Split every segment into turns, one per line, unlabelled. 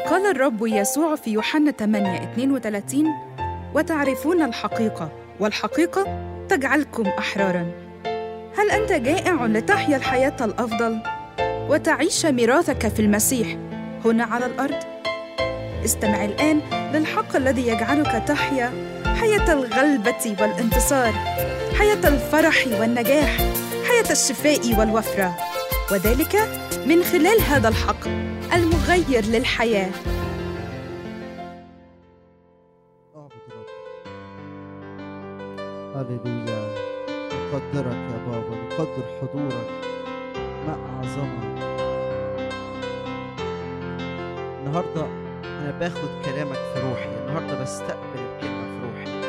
قال الرب يسوع في يوحنا 8 32 وتعرفون الحقيقة والحقيقة تجعلكم أحرارا هل أنت جائع لتحيا الحياة الأفضل وتعيش ميراثك في المسيح هنا على الأرض؟ استمع الآن للحق الذي يجعلك تحيا حياة الغلبة والانتصار حياة الفرح والنجاح حياة الشفاء والوفرة وذلك من خلال هذا الحق المغير للحياة
اعبد الرب هللويا نقدرك يا بابا نقدر حضورك ما أعظمك النهاردة أنا باخد كلامك في روحي النهاردة بستقبل الكلمة في روحي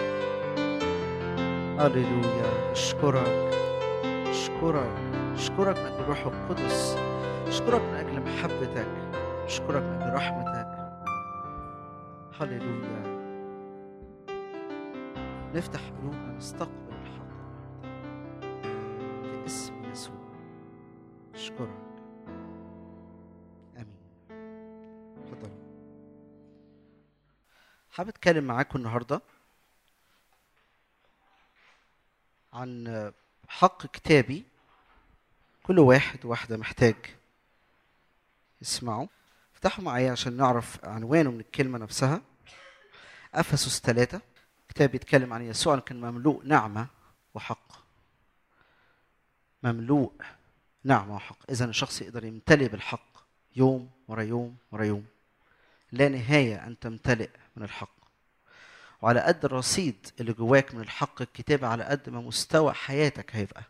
هللويا أشكرك أشكرك أشكرك من أجل الروح القدس أشكرك من أجل محبتك أشكرك من أجل رحمتك هللويا نفتح قلوبنا نستقبل الحق في اسم يسوع أشكرك آمين اتفضل حابب أتكلم معاكم النهاردة عن حق كتابي كل واحد وواحدة محتاج يسمعه افتحوا معايا عشان نعرف عنوانه من الكلمة نفسها أفسس ثلاثة كتاب بيتكلم عن يسوع اللي كان مملوء نعمة وحق مملوء نعمة وحق إذا الشخص يقدر يمتلئ بالحق يوم ورا يوم ورا يوم لا نهاية أن تمتلئ من الحق وعلى قد الرصيد اللي جواك من الحق الكتابي على قد ما مستوى حياتك هيبقى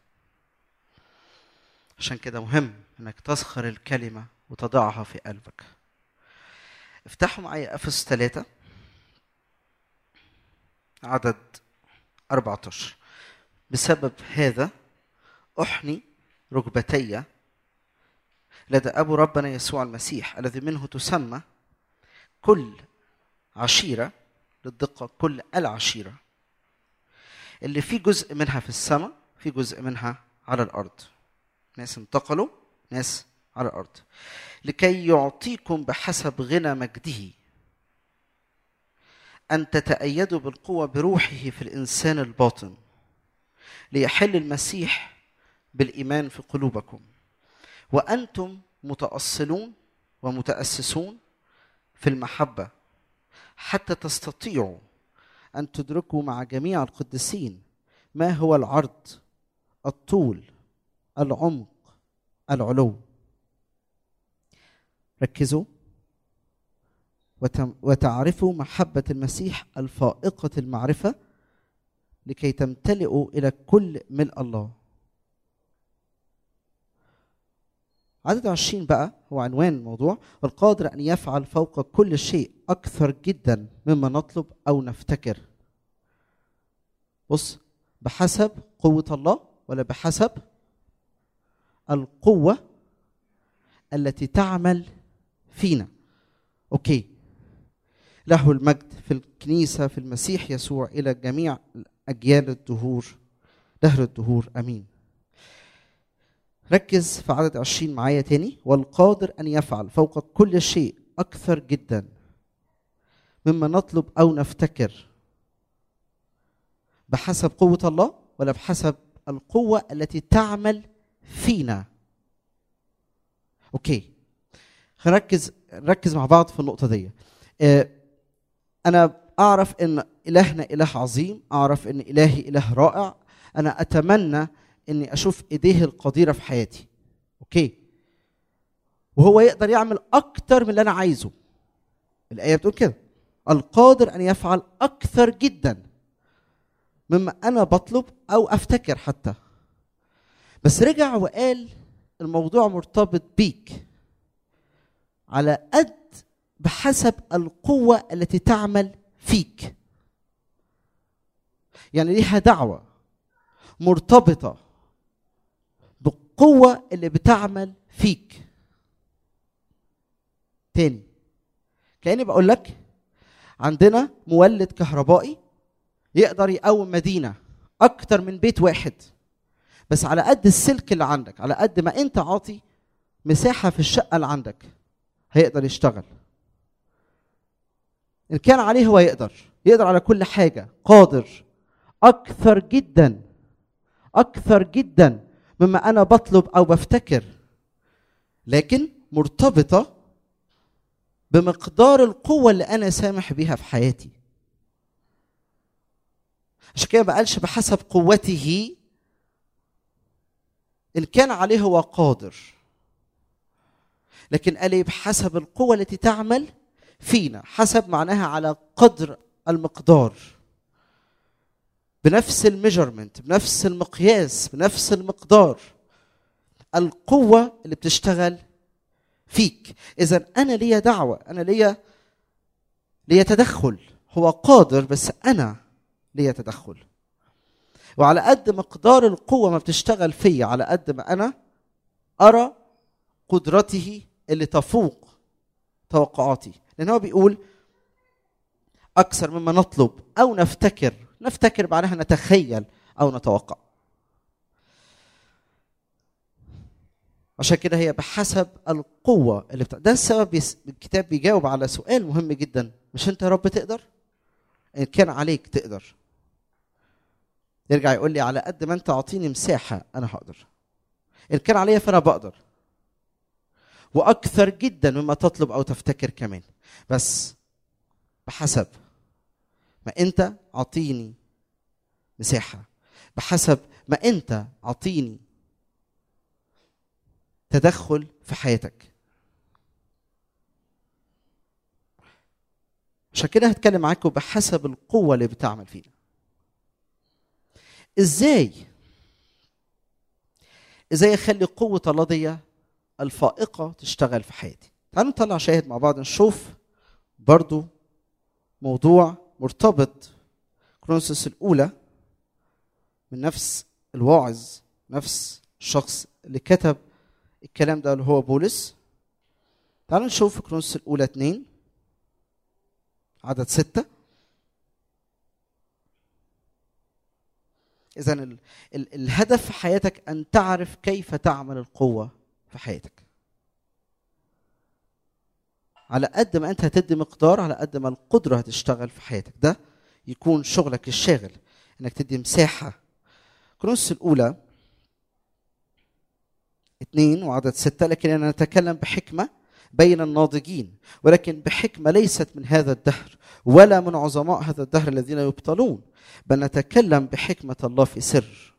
عشان كده مهم انك تسخر الكلمة وتضعها في قلبك افتحوا معايا افس ثلاثة عدد 14 بسبب هذا أحني ركبتي لدى أبو ربنا يسوع المسيح الذي منه تسمى كل عشيرة للدقة كل العشيرة اللي في جزء منها في السماء في جزء منها على الأرض ناس انتقلوا ناس على الأرض لكي يعطيكم بحسب غنى مجده أن تتأيدوا بالقوة بروحه في الإنسان الباطن ليحل المسيح بالإيمان في قلوبكم وأنتم متأصلون ومتأسسون في المحبة حتى تستطيعوا أن تدركوا مع جميع القديسين ما هو العرض الطول العمق العلو ركزوا وتم- وتعرفوا محبة المسيح الفائقة المعرفة لكي تمتلئوا إلى كل ملء الله عدد عشرين بقى هو عنوان الموضوع والقادر أن يفعل فوق كل شيء أكثر جدا مما نطلب أو نفتكر بص بحسب قوة الله ولا بحسب القوة التي تعمل فينا أوكي له المجد في الكنيسة في المسيح يسوع إلى جميع أجيال الدهور دهر الدهور أمين ركز في عدد عشرين معايا تاني والقادر أن يفعل فوق كل شيء أكثر جدا مما نطلب أو نفتكر بحسب قوة الله ولا بحسب القوة التي تعمل فينا أوكي نركز نركز مع بعض في النقطة دي آه، أنا أعرف إن إلهنا إله عظيم أعرف إن إلهي إله رائع أنا أتمنى إني أشوف إيديه القديرة في حياتي أوكي وهو يقدر يعمل أكتر من اللي أنا عايزه الآية بتقول كده القادر أن يفعل أكثر جدا مما أنا بطلب أو أفتكر حتى بس رجع وقال الموضوع مرتبط بيك على قد بحسب القوة التي تعمل فيك يعني ليها دعوة مرتبطة بالقوة اللي بتعمل فيك تاني كأني بقول لك عندنا مولد كهربائي يقدر يقوم مدينة أكتر من بيت واحد بس على قد السلك اللي عندك على قد ما أنت عاطي مساحة في الشقة اللي عندك هيقدر يشتغل ان كان عليه هو يقدر يقدر على كل حاجه قادر اكثر جدا اكثر جدا مما انا بطلب او بفتكر لكن مرتبطه بمقدار القوه اللي انا سامح بيها في حياتي عشان كده ما قالش بحسب قوته ان كان عليه هو قادر لكن قال ايه بحسب القوه التي تعمل فينا حسب معناها على قدر المقدار بنفس الميجرمنت بنفس المقياس بنفس المقدار القوه اللي بتشتغل فيك اذا انا ليا دعوه انا ليا ليا تدخل هو قادر بس انا ليا تدخل وعلى قد مقدار القوه ما بتشتغل فيا على قد ما انا ارى قدرته اللي تفوق توقعاتي لان هو بيقول اكثر مما نطلب او نفتكر نفتكر معناها نتخيل او نتوقع عشان كده هي بحسب القوة اللي بتاع ده السبب يس... الكتاب بيجاوب على سؤال مهم جدا مش انت يا رب تقدر؟ ان كان عليك تقدر يرجع يقول لي على قد ما انت اعطيني مساحة انا هقدر ان كان عليا فانا بقدر واكثر جدا مما تطلب او تفتكر كمان بس بحسب ما انت اعطيني مساحه بحسب ما انت اعطيني تدخل في حياتك عشان كده هتكلم معاكم بحسب القوة اللي بتعمل فينا ازاي ازاي اخلي قوة الله دي الفائقة تشتغل في حياتي تعالوا نطلع شاهد مع بعض نشوف برضو موضوع مرتبط كرونسوس الأولى من نفس الواعظ نفس الشخص اللي كتب الكلام ده اللي هو بولس تعالوا نشوف في كرونسوس الأولى اتنين عدد ستة إذا ال- ال- الهدف في حياتك أن تعرف كيف تعمل القوة في حياتك على قد ما انت هتدي مقدار على قد ما القدره هتشتغل في حياتك ده يكون شغلك الشاغل انك تدي مساحه كرونس الاولى اثنين وعدد ستة لكن نتكلم بحكمة بين الناضجين ولكن بحكمة ليست من هذا الدهر ولا من عظماء هذا الدهر الذين يبطلون بل نتكلم بحكمة الله في سر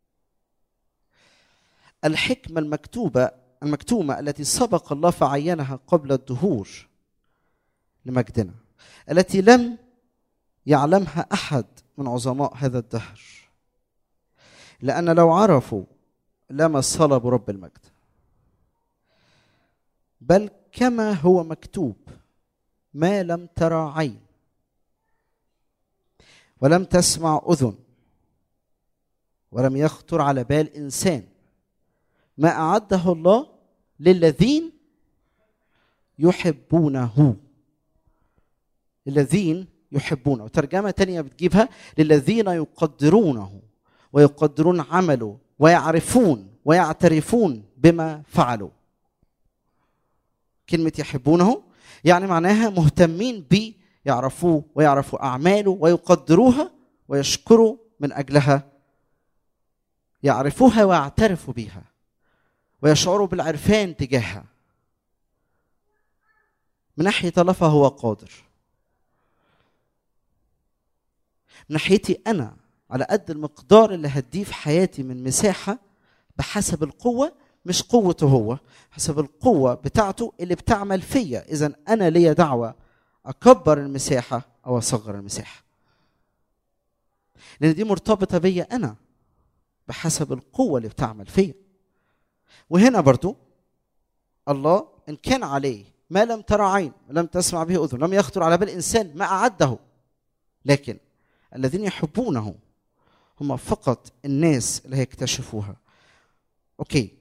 الحكمة المكتوبة المكتومة التي سبق الله فعينها قبل الدهور لمجدنا التي لم يعلمها أحد من عظماء هذا الدهر لأن لو عرفوا لما صلبوا رب المجد بل كما هو مكتوب ما لم ترى عين ولم تسمع أذن ولم يخطر على بال إنسان ما أعده الله للذين يحبونه الذين يحبونه ترجمة تانية بتجيبها للذين يقدرونه ويقدرون عمله ويعرفون ويعترفون بما فعلوا كلمة يحبونه يعني معناها مهتمين بيه يعرفوه ويعرفوا أعماله ويقدروها ويشكروا من أجلها يعرفوها ويعترفوا بها ويشعروا بالعرفان تجاهها من ناحية الله فهو قادر من ناحيتي أنا على قد المقدار اللي هديه في حياتي من مساحة بحسب القوة مش قوته هو حسب القوة بتاعته اللي بتعمل فيا إذا أنا ليا دعوة أكبر المساحة أو أصغر المساحة لأن دي مرتبطة بيا أنا بحسب القوة اللي بتعمل فيا وهنا برضو الله إن كان عليه ما لم ترى عين لم تسمع به أذن لم يخطر على بال إنسان ما أعده لكن الذين يحبونه هم فقط الناس اللي هيكتشفوها اوكي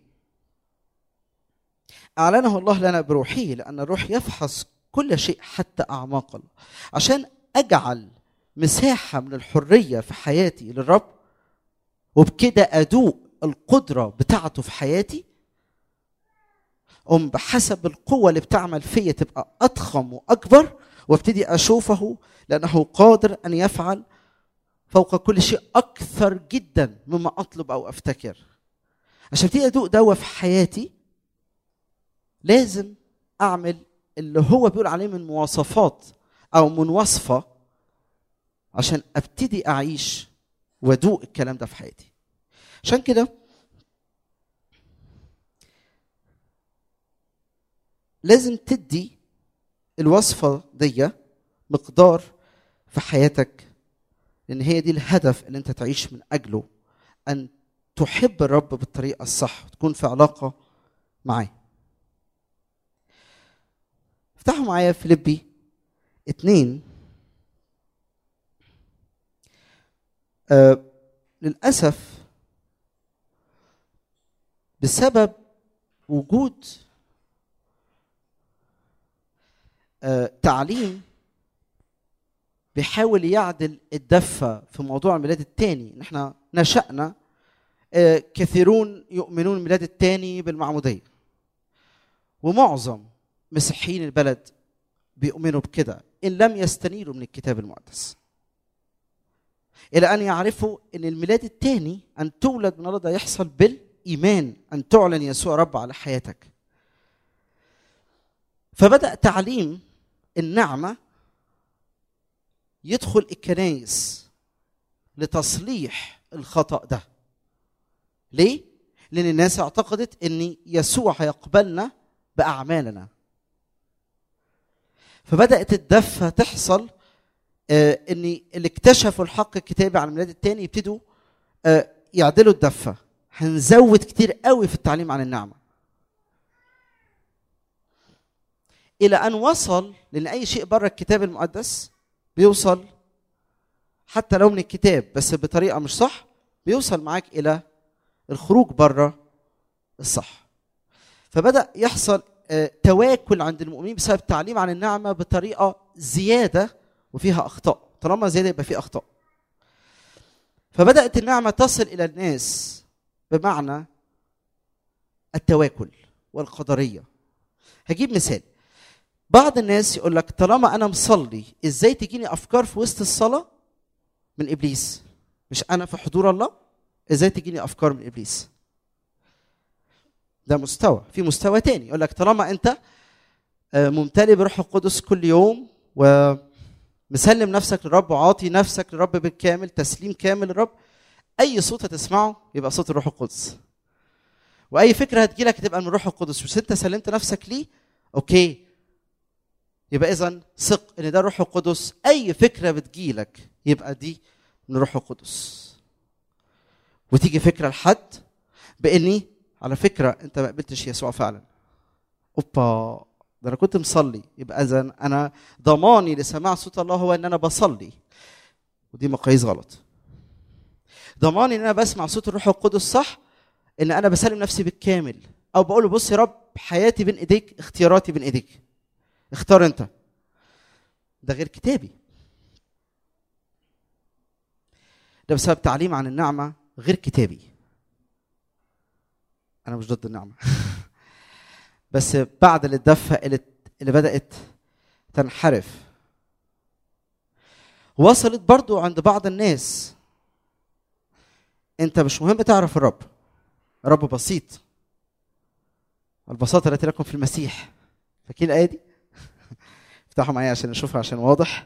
اعلنه الله لنا بروحه لان الروح يفحص كل شيء حتى اعماق الله عشان اجعل مساحه من الحريه في حياتي للرب وبكده ادوق القدره بتاعته في حياتي أم بحسب القوة اللي بتعمل فيا تبقى أضخم وأكبر وابتدي اشوفه لانه قادر ان يفعل فوق كل شيء اكثر جدا مما اطلب او افتكر عشان ابتدي ادوق دوا في حياتي لازم اعمل اللي هو بيقول عليه من مواصفات او من وصفه عشان ابتدي اعيش وادوق الكلام ده في حياتي عشان كده لازم تدي الوصفه دي مقدار في حياتك لان هي دي الهدف اللي انت تعيش من اجله ان تحب الرب بالطريقه الصح تكون في علاقه معاه افتحوا معايا فيليبي اتنين آه للأسف بسبب وجود آه تعليم بيحاول يعدل الدفة في موضوع الميلاد الثاني ان احنا نشأنا آه كثيرون يؤمنون الميلاد الثاني بالمعمودية ومعظم مسيحيين البلد بيؤمنوا بكده ان لم يستنيروا من الكتاب المقدس الى ان يعرفوا ان الميلاد الثاني ان تولد من الله ده يحصل بالايمان ان تعلن يسوع رب على حياتك فبدا تعليم النعمه يدخل الكنايس لتصليح الخطا ده ليه لان الناس اعتقدت ان يسوع هيقبلنا باعمالنا فبدات الدفه تحصل آه ان اللي اكتشفوا الحق الكتابي عن الميلاد الثاني يبتدوا آه يعدلوا الدفه هنزود كتير قوي في التعليم عن النعمه الى ان وصل لان اي شيء بره الكتاب المقدس بيوصل حتى لو من الكتاب بس بطريقه مش صح بيوصل معاك الى الخروج بره الصح فبدا يحصل تواكل عند المؤمنين بسبب التعليم عن النعمه بطريقه زياده وفيها اخطاء طالما زياده يبقى في اخطاء فبدات النعمه تصل الى الناس بمعنى التواكل والقدريه هجيب مثال بعض الناس يقول لك طالما انا مصلي ازاي تجيني افكار في وسط الصلاه من ابليس مش انا في حضور الله ازاي تجيني افكار من ابليس ده مستوى في مستوى تاني يقول لك طالما انت ممتلئ بروح القدس كل يوم ومسلم نفسك للرب وعاطي نفسك للرب بالكامل تسليم كامل للرب اي صوت هتسمعه يبقى صوت الروح القدس واي فكره هتجيلك هتبقى من الروح القدس مش انت سلمت نفسك ليه اوكي يبقى اذا ثق ان ده الروح القدس اي فكره بتجيلك يبقى دي من الروح القدس وتيجي فكره لحد باني على فكره انت ما قبلتش يسوع فعلا اوبا ده انا كنت مصلي يبقى اذا انا ضماني لسماع صوت الله هو ان انا بصلي ودي مقاييس غلط ضماني ان انا بسمع صوت الروح القدس صح ان انا بسلم نفسي بالكامل او بقول له بص يا رب حياتي بين ايديك اختياراتي بين ايديك اختار انت ده غير كتابي ده بسبب تعليم عن النعمه غير كتابي انا مش ضد النعمه بس بعد الدفه اللي اللي بدات تنحرف وصلت برضو عند بعض الناس انت مش مهم تعرف الرب رب بسيط البساطة التي لكم في المسيح فاكرين الآية دي؟ افتحوا معايا عشان نشوفها عشان واضح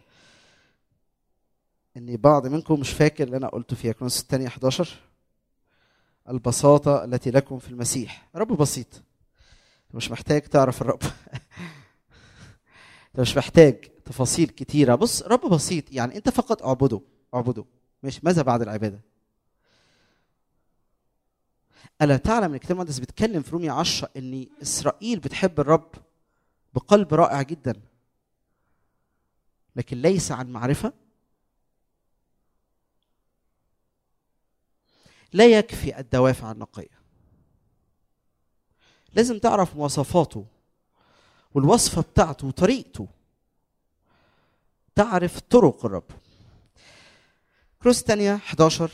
ان بعض منكم مش فاكر اللي انا قلته في كرونس الثانية 11 البساطة التي لكم في المسيح رب بسيط مش محتاج تعرف الرب انت مش محتاج تفاصيل كتيرة بص رب بسيط يعني انت فقط اعبده اعبده مش ماذا بعد العبادة ألا تعلم ان الكتاب المقدس بيتكلم في رومية 10 ان اسرائيل بتحب الرب بقلب رائع جدا لكن ليس عن معرفة لا يكفي الدوافع النقية لازم تعرف مواصفاته والوصفة بتاعته وطريقته تعرف طرق الرب كروس الثانية 11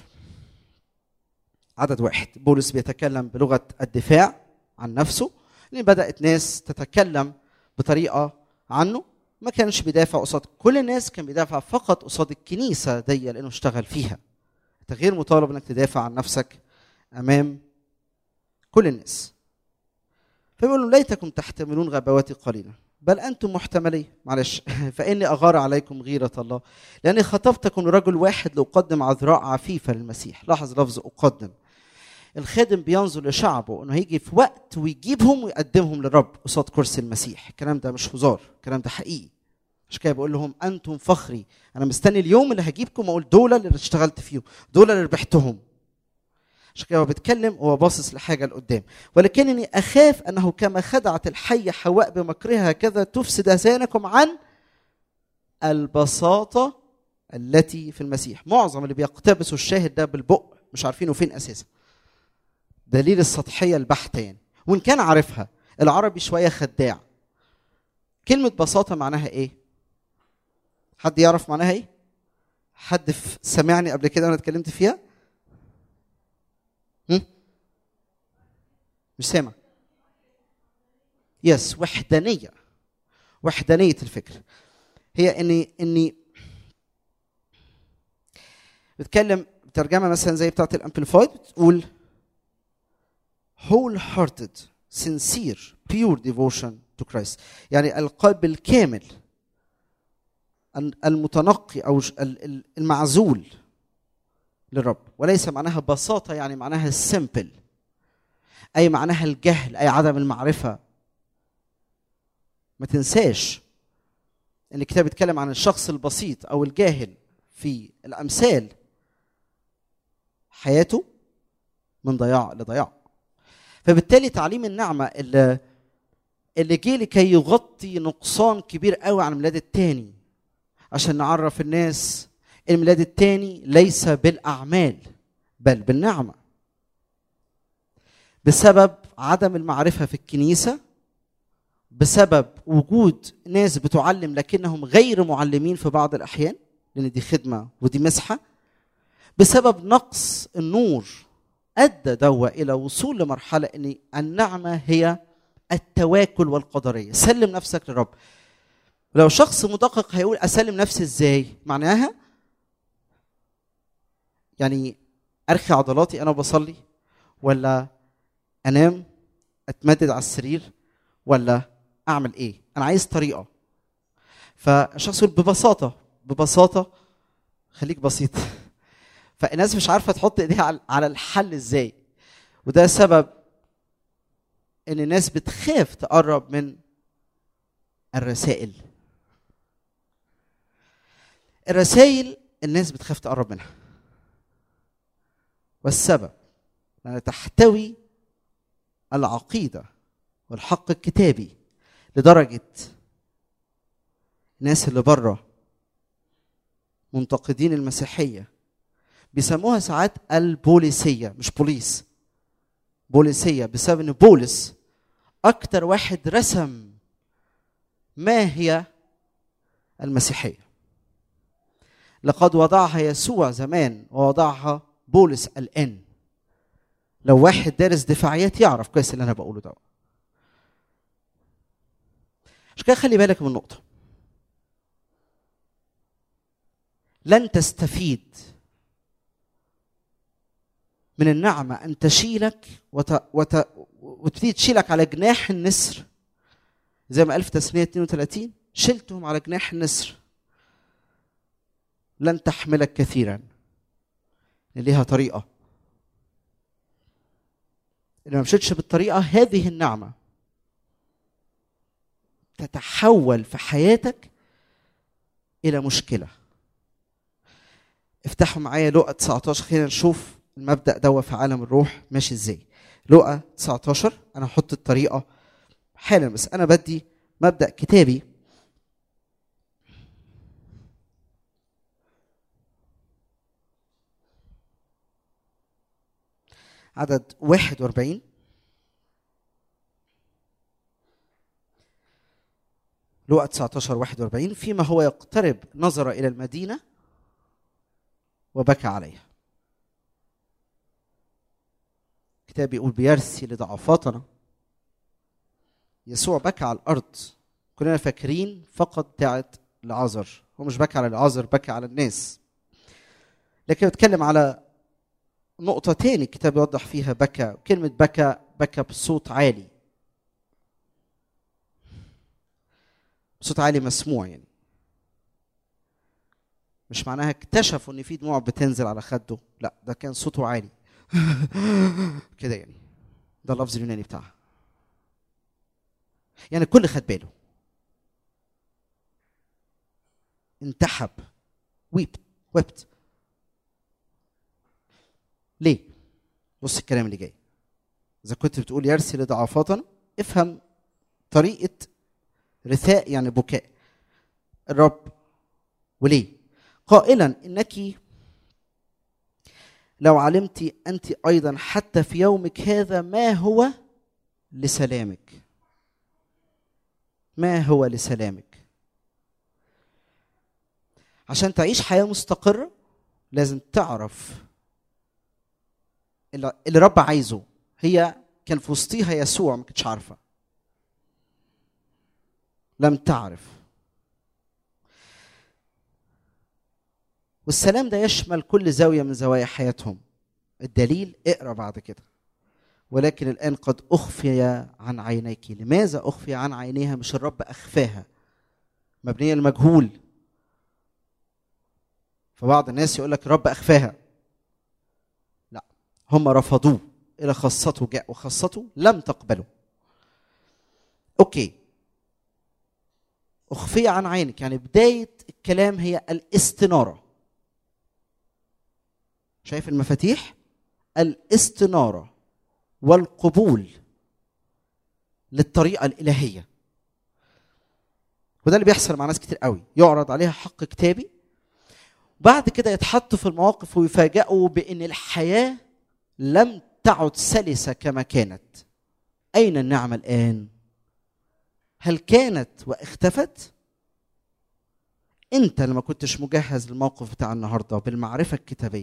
عدد واحد بولس بيتكلم بلغة الدفاع عن نفسه لأن بدأت ناس تتكلم بطريقة عنه ما كانش بيدافع قصاد كل الناس كان بيدافع فقط قصاد الكنيسه دي لانه اشتغل فيها انت غير مطالب انك تدافع عن نفسك امام كل الناس فبيقول لهم ليتكم تحتملون غبواتي قليلا بل انتم محتملين معلش فاني اغار عليكم غيره الله لاني خطبتكم لرجل واحد لاقدم عذراء عفيفه للمسيح لاحظ لفظ اقدم الخادم بينظر لشعبه انه هيجي في وقت ويجيبهم ويقدمهم للرب قصاد كرسي المسيح الكلام ده مش هزار الكلام ده حقيقي عشان كده بقول لهم انتم فخري انا مستني اليوم اللي هجيبكم واقول دول اللي اشتغلت فيهم دول اللي ربحتهم عشان كده هو بيتكلم وهو باصص لحاجه لقدام ولكنني اخاف انه كما خدعت الحيه حواء بمكرها هكذا تفسد اذهانكم عن البساطه التي في المسيح معظم اللي بيقتبسوا الشاهد ده بالبق مش عارفينه فين اساسا دليل السطحيه البحته يعني وان كان عارفها العربي شويه خداع كلمه بساطه معناها ايه حد يعرف معناها ايه حد سمعني قبل كده وانا اتكلمت فيها هم؟ مش سامع يس وحدانيه وحدانيه الفكر هي اني اني بتكلم ترجمه مثلا زي بتاعت الامبليفايد بتقول whole hearted sincere pure devotion to Christ يعني القلب الكامل المتنقي او المعزول للرب وليس معناها بساطه يعني معناها simple اي معناها الجهل اي عدم المعرفه ما تنساش ان الكتاب بيتكلم عن الشخص البسيط او الجاهل في الامثال حياته من ضياع لضياع فبالتالي تعليم النعمه اللي اللي جه لكي يغطي نقصان كبير قوي عن الميلاد الثاني عشان نعرف الناس الميلاد الثاني ليس بالاعمال بل بالنعمه بسبب عدم المعرفه في الكنيسه بسبب وجود ناس بتعلم لكنهم غير معلمين في بعض الاحيان لان دي خدمه ودي مسحه بسبب نقص النور ادى دوا الى وصول لمرحله ان النعمه هي التواكل والقدريه سلم نفسك للرب لو شخص مدقق هيقول اسلم نفسي ازاي معناها يعني ارخي عضلاتي انا بصلي ولا انام اتمدد على السرير ولا اعمل ايه انا عايز طريقه فالشخص يقول ببساطه ببساطه خليك بسيط فالناس مش عارفه تحط ايديها على الحل ازاي وده سبب ان الناس بتخاف تقرب من الرسائل الرسائل الناس بتخاف تقرب منها والسبب أنها تحتوي العقيدة والحق الكتابي لدرجة الناس اللي بره منتقدين المسيحية بيسموها ساعات البوليسية مش بوليس بوليسية بسبب ان بولس أكتر واحد رسم ما هي المسيحية لقد وضعها يسوع زمان ووضعها بولس الآن لو واحد دارس دفاعيات يعرف كويس اللي أنا بقوله ده عشان كده خلي بالك من نقطة لن تستفيد من النعمة أن تشيلك وت... وت... وتبتدي تشيلك على جناح النسر زي ما قال في تسمية 32 شلتهم على جناح النسر لن تحملك كثيرا ليها طريقة إن ما مشيتش بالطريقة هذه النعمة تتحول في حياتك إلى مشكلة افتحوا معايا لقا 19 خلينا نشوف المبدأ ده في عالم الروح ماشي ازاي لقا 19 انا هحط الطريقة حالا بس انا بدي مبدأ كتابي عدد 41 لقا 19 41 فيما هو يقترب نظر إلى المدينة وبكى عليها الكتاب بيقول بيرثي لضعفاتنا يسوع بكى على الأرض كلنا فاكرين فقط بتاعت العذر هو مش بكى على العذر بكى على الناس لكن بتكلم على نقطة تاني الكتاب يوضح فيها بكى كلمة بكى بكى بصوت عالي بصوت عالي مسموع يعني مش معناها اكتشفوا ان في دموع بتنزل على خده لا ده كان صوته عالي كده يعني ده اللفظ اليوناني بتاعها يعني الكل خد باله انتحب ويب ويبت ليه بص الكلام اللي جاي اذا كنت بتقول يرسي لضعفاتنا افهم طريقه رثاء يعني بكاء الرب وليه قائلا انك لو علمت انت ايضا حتى في يومك هذا ما هو لسلامك ما هو لسلامك عشان تعيش حياه مستقره لازم تعرف اللي اللي رب عايزه هي كان في وسطيها يسوع ما كانتش عارفه لم تعرف والسلام ده يشمل كل زاويه من زوايا حياتهم الدليل اقرا بعد كده ولكن الان قد اخفي عن عينيك لماذا اخفي عن عينيها مش الرب اخفاها مبنيه المجهول فبعض الناس يقول لك رب اخفاها لا هم رفضوه الى خاصته جاء وخاصته لم تقبله اوكي اخفي عن عينك يعني بدايه الكلام هي الاستناره شايف المفاتيح الاستناره والقبول للطريقه الالهيه وده اللي بيحصل مع ناس كتير قوي يعرض عليها حق كتابي بعد كده يتحطوا في المواقف ويفاجئوا بان الحياه لم تعد سلسه كما كانت اين النعمه الان هل كانت واختفت انت لما كنتش مجهز للموقف بتاع النهارده بالمعرفه الكتابيه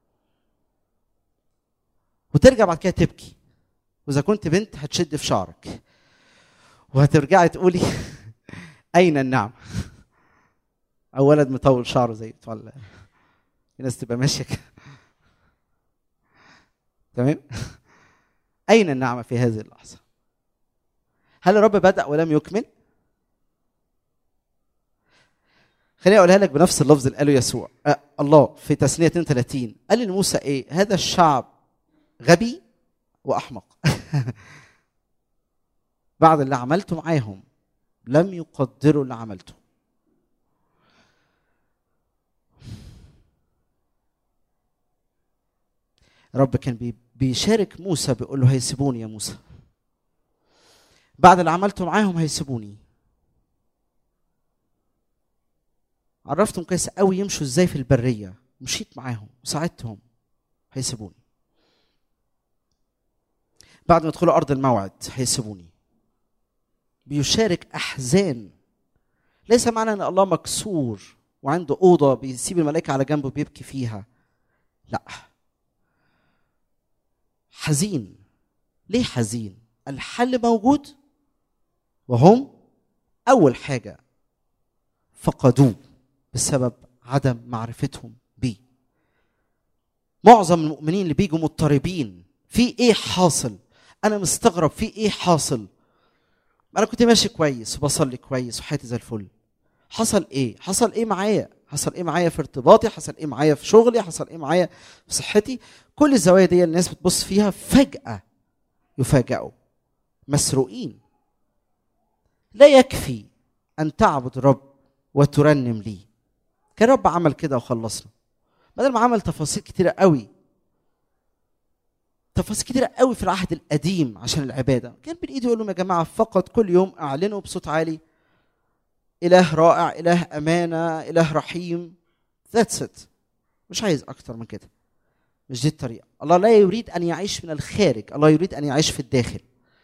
وترجع بعد كده تبكي واذا كنت بنت هتشد في شعرك وهترجعي تقولي اين النعمه او ولد مطول شعره زي بتوع ال- في ناس تبقى ماشيه كده تمام اين النعمه في هذه اللحظه هل الرب بدا ولم يكمل خليني اقولها لك بنفس اللفظ اللي قاله يسوع أه الله في تثنيه 32 قال لموسى ايه هذا الشعب غبي واحمق بعد اللي عملته معاهم لم يقدروا اللي عملته رب كان بي- بيشارك موسى بيقول له هيسيبوني يا موسى بعد اللي عملته معاهم هيسيبوني عرفتهم كويس قوي يمشوا ازاي في البريه مشيت معاهم وساعدتهم هيسيبوني بعد ما يدخلوا ارض الموعد هيسيبوني بيشارك احزان ليس معنى ان الله مكسور وعنده اوضه بيسيب الملائكه على جنبه بيبكي فيها لا حزين ليه حزين الحل موجود وهم اول حاجه فقدوه بسبب عدم معرفتهم بيه معظم المؤمنين اللي بيجوا مضطربين في ايه حاصل انا مستغرب في ايه حاصل انا كنت ماشي كويس وبصلي كويس وحياتي زي الفل حصل ايه حصل ايه معايا حصل ايه معايا في ارتباطي حصل ايه معايا في شغلي حصل ايه معايا في صحتي كل الزوايا دي الناس بتبص فيها فجأة يفاجئوا مسروقين لا يكفي أن تعبد الرب وترنم ليه كان الرب عمل كده وخلصنا بدل ما عمل تفاصيل كتيرة قوي تفاصيل كتيرة قوي في العهد القديم عشان العبادة كان بالإيد يقول لهم يا جماعة فقط كل يوم أعلنوا بصوت عالي إله رائع إله أمانة إله رحيم ذاتس ات مش عايز أكتر من كده مش دي الطريقة الله لا يريد أن يعيش من الخارج الله يريد أن يعيش في الداخل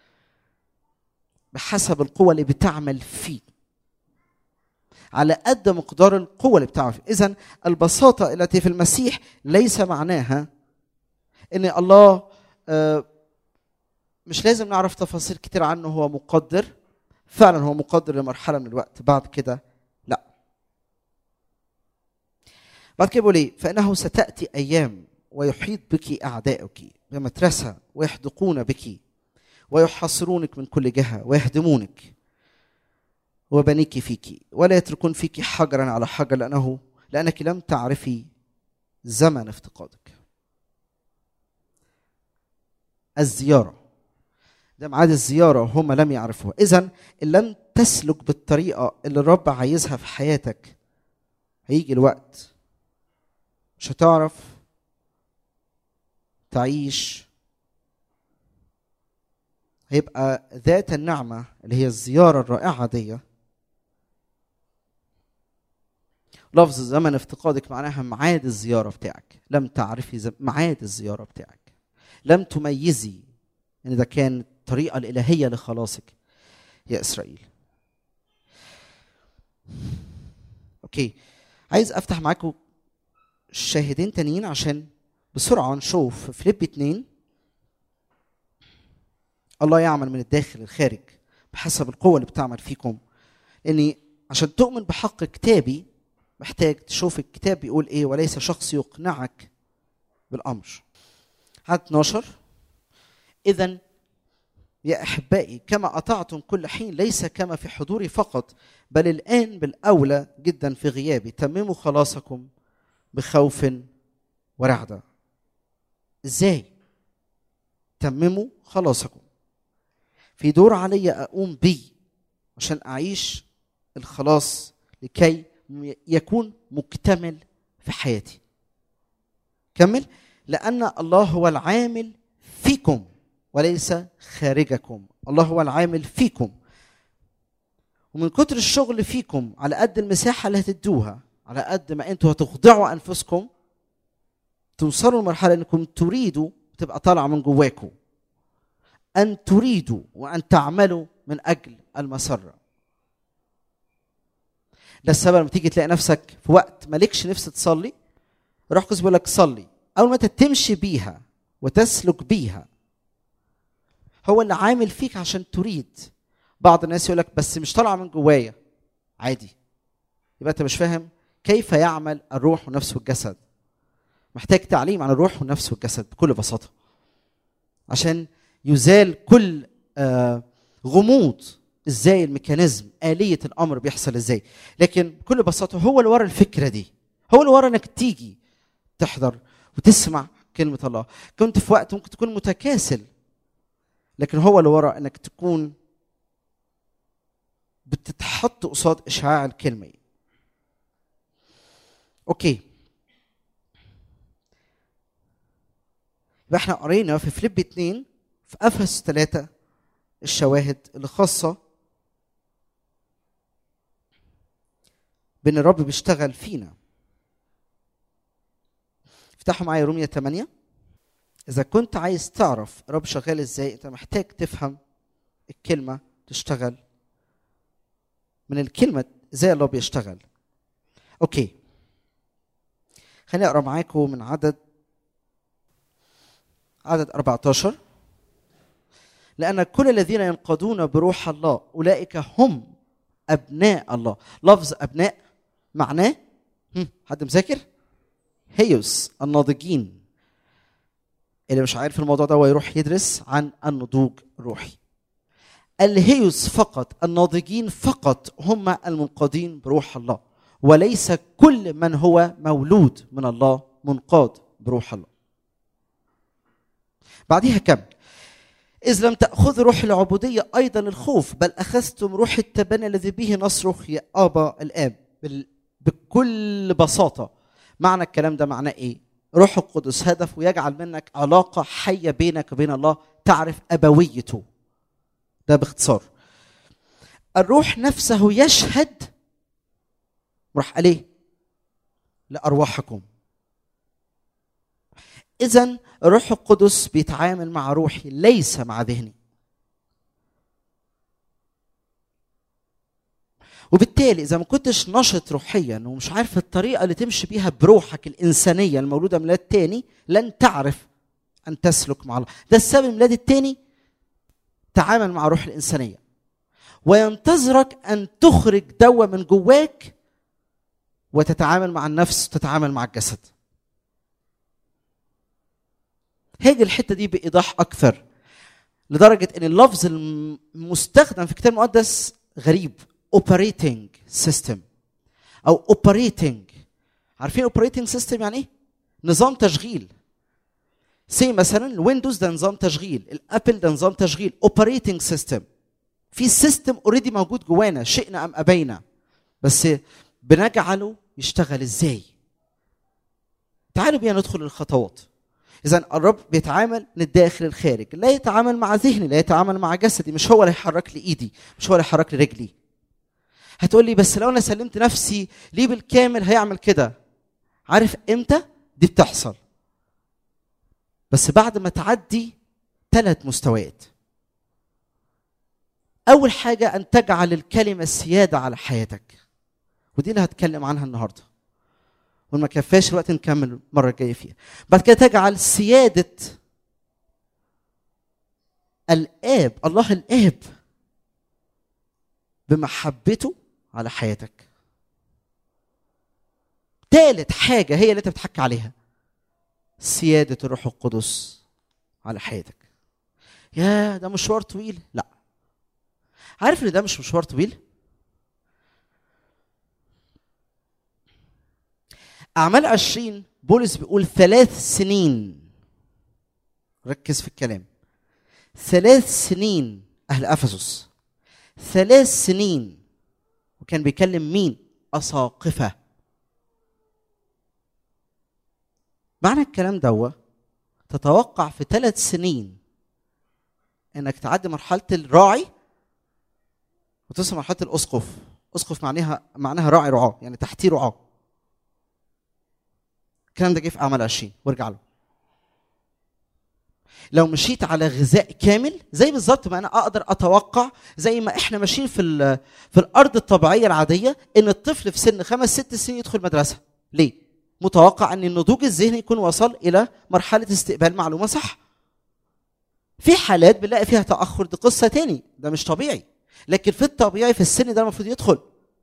بحسب القوة اللي بتعمل فيه على قد مقدار القوة اللي بتعمل فيه إذا البساطة التي في المسيح ليس معناها أن الله آه، مش لازم نعرف تفاصيل كتير عنه هو مقدر فعلا هو مقدر لمرحله من الوقت بعد كده لا بعد كده بيقول ايه فانه ستاتي ايام ويحيط بك اعداؤك بمترسه ويحدقون بك ويحاصرونك من كل جهه ويهدمونك وبنيك فيك ولا يتركون فيك حجرا على حجر لانه لانك لم تعرفي زمن افتقادك الزياره ده ميعاد الزياره هم لم يعرفوها اذا ان لم تسلك بالطريقه اللي الرب عايزها في حياتك هيجي الوقت مش هتعرف تعيش هيبقى ذات النعمه اللي هي الزياره الرائعه دي لفظ زمن افتقادك معناها ميعاد الزياره بتاعك لم تعرفي ميعاد الزياره بتاعك لم تميزي ان ده كان الطريقه الالهيه لخلاصك يا اسرائيل اوكي عايز افتح معاكم شاهدين تانيين عشان بسرعه نشوف فيليب اتنين الله يعمل من الداخل للخارج بحسب القوه اللي بتعمل فيكم لاني عشان تؤمن بحق كتابي محتاج تشوف الكتاب بيقول ايه وليس شخص يقنعك بالامر عدد 12 اذا يا احبائي كما اطعتم كل حين ليس كما في حضوري فقط بل الان بالاولى جدا في غيابي تمموا خلاصكم بخوف ورعده ازاي تمموا خلاصكم في دور علي اقوم بيه عشان اعيش الخلاص لكي يكون مكتمل في حياتي كمل لان الله هو العامل فيكم وليس خارجكم الله هو العامل فيكم ومن كتر الشغل فيكم على قد المساحه اللي هتدوها على قد ما انتوا هتخضعوا انفسكم توصلوا لمرحله انكم تريدوا تبقى طالعه من جواكم ان تريدوا وان تعملوا من اجل المسره ده السبب لما تيجي تلاقي نفسك في وقت مالكش نفس تصلي روح قدس بيقول لك صلي اول ما انت تمشي بيها وتسلك بيها هو اللي عامل فيك عشان تريد بعض الناس يقول لك بس مش طالعه من جوايا عادي يبقى انت مش فاهم كيف يعمل الروح والنفس والجسد محتاج تعليم عن الروح والنفس والجسد بكل بساطه عشان يزال كل آه غموض ازاي الميكانيزم آلية الأمر بيحصل ازاي لكن بكل بساطة هو اللي ورا الفكرة دي هو اللي ورا انك تيجي تحضر وتسمع كلمة الله كنت في وقت ممكن تكون متكاسل لكن هو اللي ورا انك تكون بتتحط قصاد اشعاع الكلمة اوكي يبقى احنا قرينا في فليب 2 في افس 3 الشواهد اللي خاصه بان الرب بيشتغل فينا افتحوا معايا رومية 8 اذا كنت عايز تعرف الرب شغال ازاي انت محتاج تفهم الكلمه تشتغل من الكلمه ازاي الله بيشتغل اوكي خليني اقرا معاكم من عدد عدد 14 لأن كل الذين ينقضون بروح الله أولئك هم أبناء الله لفظ أبناء معناه حد مذاكر هيوس الناضجين اللي مش عارف الموضوع ده ويروح يدرس عن النضوج الروحي الهيوس فقط الناضجين فقط هم المنقادين بروح الله وليس كل من هو مولود من الله منقاد بروح الله بعديها كمل إذ لم تأخذوا روح العبودية أيضا الخوف بل أخذتم روح التبني الذي به نصرخ يا أبا الآب بكل بساطة معنى الكلام ده معناه إيه؟ روح القدس هدفه يجعل منك علاقة حية بينك وبين الله تعرف أبويته ده باختصار الروح نفسه يشهد راح عليه لأرواحكم إذا الروح القدس بيتعامل مع روحي ليس مع ذهني. وبالتالي إذا ما كنتش نشط روحيا ومش عارف الطريقة اللي تمشي بيها بروحك الإنسانية المولودة من الميلاد التاني لن تعرف أن تسلك مع الله. ده السبب الميلاد التاني تعامل مع روح الإنسانية. وينتظرك ان تخرج دواء من جواك وتتعامل مع النفس وتتعامل مع الجسد هاجي الحته دي بايضاح اكثر لدرجه ان اللفظ المستخدم في الكتاب المقدس غريب operating system او operating عارفين operating system يعني ايه نظام تشغيل سي مثلا الويندوز ده نظام تشغيل الابل ده نظام تشغيل اوبريتنج سيستم في سيستم اوريدي موجود جوانا شئنا ام ابينا بس بنجعله يشتغل ازاي تعالوا بينا ندخل الخطوات اذا الرب بيتعامل من الداخل للخارج لا يتعامل مع ذهني لا يتعامل مع جسدي مش هو اللي هيحرك لي ايدي مش هو اللي هيحرك لي رجلي هتقول لي بس لو انا سلمت نفسي ليه بالكامل هيعمل كده عارف امتى دي بتحصل بس بعد ما تعدي ثلاث مستويات اول حاجه ان تجعل الكلمه السياده على حياتك ودي اللي هتكلم عنها النهارده وما كفاش الوقت نكمل المره الجايه فيها بعد كده تجعل سياده الاب الله الاب بمحبته على حياتك ثالث حاجه هي اللي انت بتحكي عليها سياده الروح القدس على حياتك يا ده مشوار طويل لا عارف ان ده مش مشوار طويل أعمال عشرين بولس بيقول ثلاث سنين ركز في الكلام ثلاث سنين أهل أفسس ثلاث سنين وكان بيكلم مين؟ أساقفة معنى الكلام دوا تتوقع في ثلاث سنين انك تعدي مرحله الراعي وتصل مرحله الاسقف اسقف معناها معناها راعي رعاه يعني تحتيه رعاه الكلام ده جه في اعمال 20 وارجع له لو مشيت على غذاء كامل زي بالظبط ما انا اقدر اتوقع زي ما احنا ماشيين في في الارض الطبيعيه العاديه ان الطفل في سن خمس ست سنين يدخل مدرسه ليه متوقع ان النضوج الذهني يكون وصل الى مرحله استقبال معلومه صح في حالات بنلاقي فيها تاخر دي قصه تاني ده مش طبيعي لكن في الطبيعي في السن ده المفروض يدخل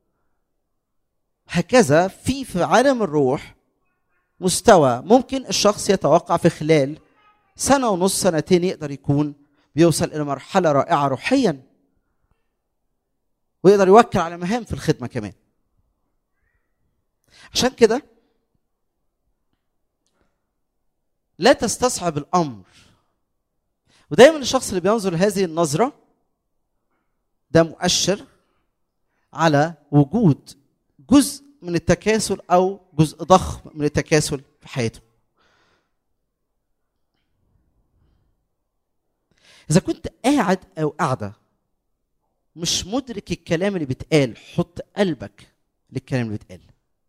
هكذا في في عالم الروح مستوى ممكن الشخص يتوقع في خلال سنة ونص سنتين يقدر يكون بيوصل إلى مرحلة رائعة روحيا ويقدر يوكل على مهام في الخدمة كمان عشان كده لا تستصعب الأمر ودايما الشخص اللي بينظر لهذه النظرة ده مؤشر على وجود جزء من التكاسل أو جزء ضخم من التكاسل في حياته إذا كنت قاعد أو قاعدة مش مدرك الكلام اللي بيتقال حط قلبك للكلام اللي بيتقال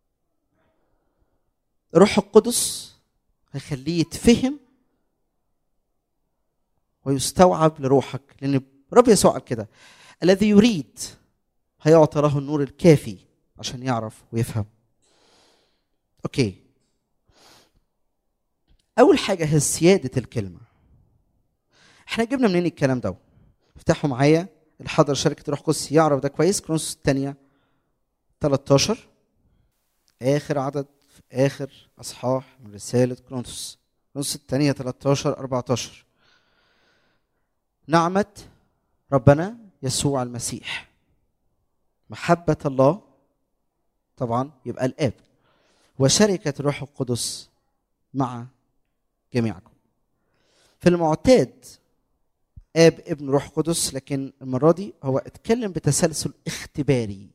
روح القدس هيخليه يتفهم ويستوعب لروحك لان رب يسوع قال كده الذي يريد هيعطى له النور الكافي عشان يعرف ويفهم اوكي اول حاجه هي سياده الكلمه احنا جبنا منين الكلام ده افتحوا معايا اللي حضر شركه روح قدس يعرف ده كويس كرونس الثانيه 13 اخر عدد في اخر اصحاح من رساله كرونس كرونس الثانيه 13 14 نعمه ربنا يسوع المسيح محبه الله طبعا يبقى الاب وشركه الروح القدس مع جميعكم في المعتاد اب ابن روح قدس لكن المره دي هو اتكلم بتسلسل اختباري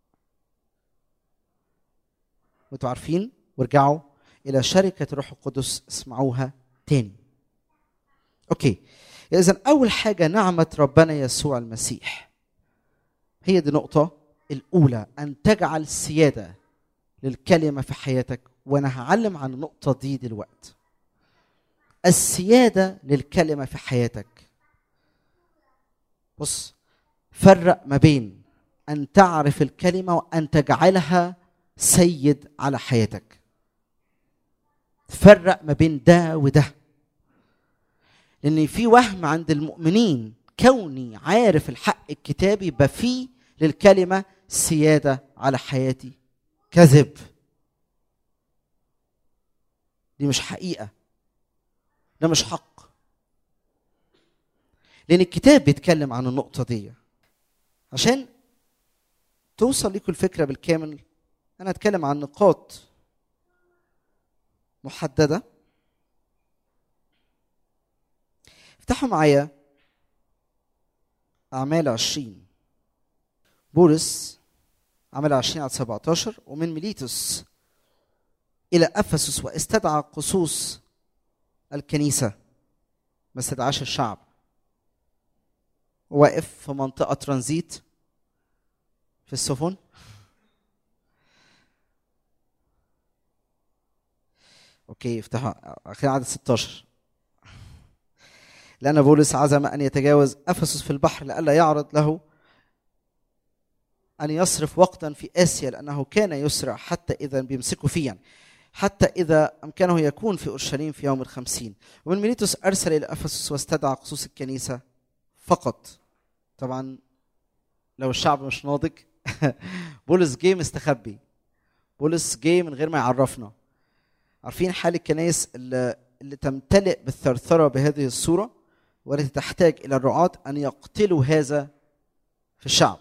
وانتوا عارفين وارجعوا الى شركه الروح القدس اسمعوها تاني اوكي اذا اول حاجه نعمه ربنا يسوع المسيح هي دي النقطه الاولى ان تجعل سياده للكلمه في حياتك وانا هعلم عن النقطه دي دلوقتي السياده للكلمه في حياتك بص فرق ما بين ان تعرف الكلمه وان تجعلها سيد على حياتك فرق ما بين ده وده لان في وهم عند المؤمنين كوني عارف الحق الكتابي بفيه للكلمه سياده على حياتي كذب دي مش حقيقه ده مش حق لان الكتاب بيتكلم عن النقطه دي عشان توصل لكم الفكره بالكامل انا اتكلم عن نقاط محدده افتحوا معايا اعمال عشرين بولس عمل عشرين على 17 ومن ميليتوس الى افسس واستدعى قصوص الكنيسه ما استدعاش الشعب واقف في منطقه ترانزيت في السفن اوكي افتحوا اخيرا عدد 16 لأن بولس عزم أن يتجاوز أفسس في البحر لئلا يعرض له أن يصرف وقتا في آسيا لأنه كان يسرع حتى إذا بيمسكوا فيه يعني حتى إذا أمكنه يكون في أورشليم في يوم الخمسين ومن ميليتوس أرسل إلى أفسس واستدعى قصوص الكنيسة فقط طبعا لو الشعب مش ناضج بولس جه مستخبي بولس جه من غير ما يعرفنا عارفين حال الكنائس اللي, اللي تمتلئ بالثرثرة بهذه الصورة والتي تحتاج إلى الرعاة أن يقتلوا هذا في الشعب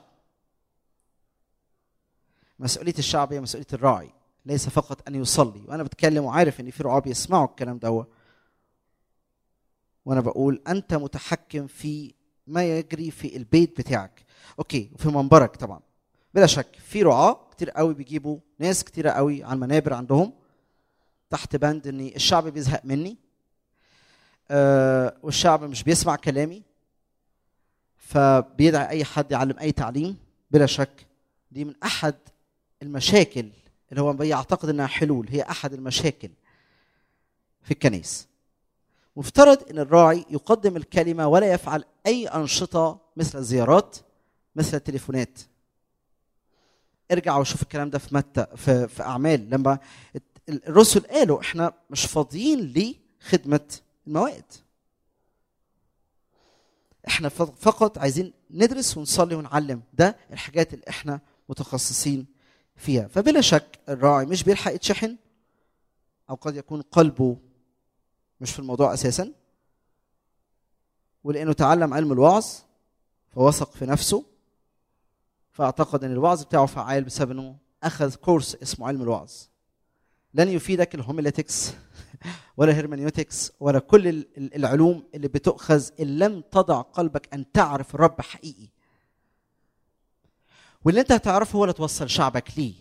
مسؤولية الشعب هي مسؤولية الراعي ليس فقط أن يصلي وأنا بتكلم وعارف إن في رعاة بيسمعوا الكلام ده وأنا بقول أنت متحكم في ما يجري في البيت بتاعك أوكي وفي منبرك طبعا بلا شك في رعاة كتير قوي بيجيبوا ناس كتيرة قوي على المنابر عندهم تحت بند ان الشعب بيزهق مني آه والشعب مش بيسمع كلامي فبيدعي اي حد يعلم اي تعليم بلا شك دي من احد المشاكل اللي هو بيعتقد انها حلول هي احد المشاكل في الكنيس مفترض ان الراعي يقدم الكلمه ولا يفعل اي انشطه مثل الزيارات مثل التليفونات ارجع وشوف الكلام ده في متى في, في اعمال لما الرسل قالوا احنا مش فاضيين لخدمه الموائد احنا فقط عايزين ندرس ونصلي ونعلم ده الحاجات اللي احنا متخصصين فيها فبلا شك الراعي مش بيلحق يتشحن او قد يكون قلبه مش في الموضوع اساسا ولانه تعلم علم الوعظ فوثق في نفسه فاعتقد ان الوعظ بتاعه فعال بسبب انه اخذ كورس اسمه علم الوعظ لن يفيدك الهوميليتكس ولا هيرمنيوتكس ولا كل العلوم اللي بتؤخذ ان لم تضع قلبك ان تعرف الرب حقيقي واللي انت هتعرفه هو اللي توصل شعبك ليه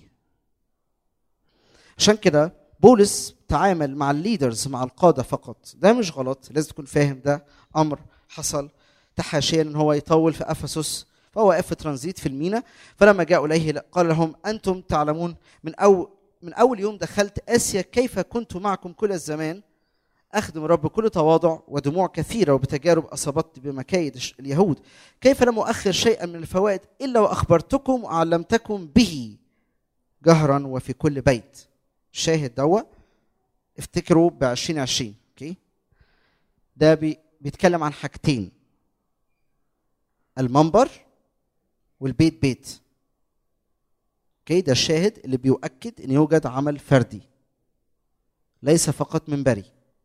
عشان كده بولس تعامل مع الليدرز مع القاده فقط ده مش غلط لازم تكون فاهم ده امر حصل تحاشيا ان هو يطول في افسس فهو واقف في ترانزيت في المينا فلما جاءوا اليه قال لهم انتم تعلمون من أول من اول يوم دخلت اسيا كيف كنت معكم كل الزمان اخدم الرب بكل تواضع ودموع كثيره وبتجارب اصابتني بمكايد اليهود كيف لم اؤخر شيئا من الفوائد الا واخبرتكم وعلمتكم به جهرا وفي كل بيت الشاهد دوا افتكروا ب 2020 اوكي ده بي بيتكلم عن حاجتين المنبر والبيت بيت اوكي ده الشاهد اللي بيؤكد ان يوجد عمل فردي ليس فقط منبري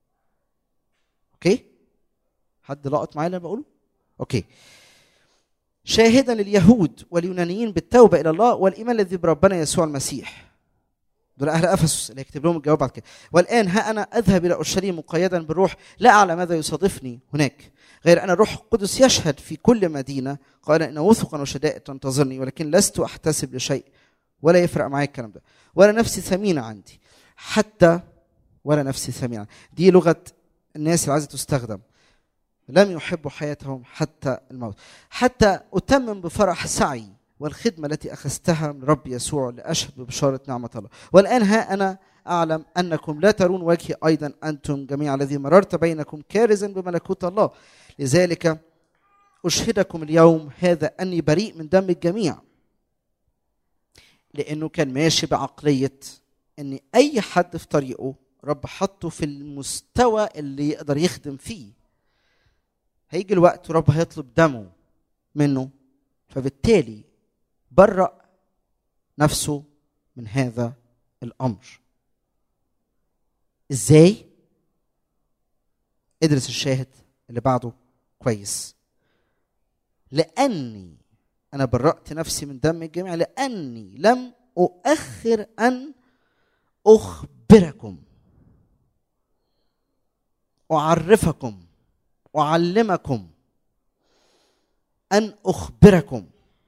اوكي حد لقط معايا اللي انا بقوله اوكي شاهدا لليهود واليونانيين بالتوبه الى الله والايمان الذي بربنا يسوع المسيح دول اهل افسس اللي هيكتب لهم الجواب بعد كده والان ها انا اذهب الى اورشليم مقيدا بالروح لا اعلم ماذا يصادفني هناك غير ان الروح القدس يشهد في كل مدينه قال ان وثقا وشدائد تنتظرني ولكن لست احتسب لشيء ولا يفرق معايا الكلام ده ولا نفسي ثمينه عندي حتى ولا نفسي ثمينه دي لغه الناس اللي عايزه تستخدم لم يحبوا حياتهم حتى الموت حتى اتمم بفرح سعي والخدمه التي اخذتها من رب يسوع لاشهد ببشاره نعمه الله والان ها انا اعلم انكم لا ترون وجهي ايضا انتم جميعا الذي مررت بينكم كارزا بملكوت الله لذلك اشهدكم اليوم هذا اني بريء من دم الجميع لانه كان ماشي بعقليه ان اي حد في طريقه رب حطه في المستوى اللي يقدر يخدم فيه هيجي الوقت ورب هيطلب دمه منه فبالتالي برأ نفسه من هذا الامر ازاي ادرس الشاهد اللي بعده كويس لاني انا برأت نفسي من دم الجميع لاني لم اؤخر ان اخبركم اعرفكم اعلمكم ان اخبركم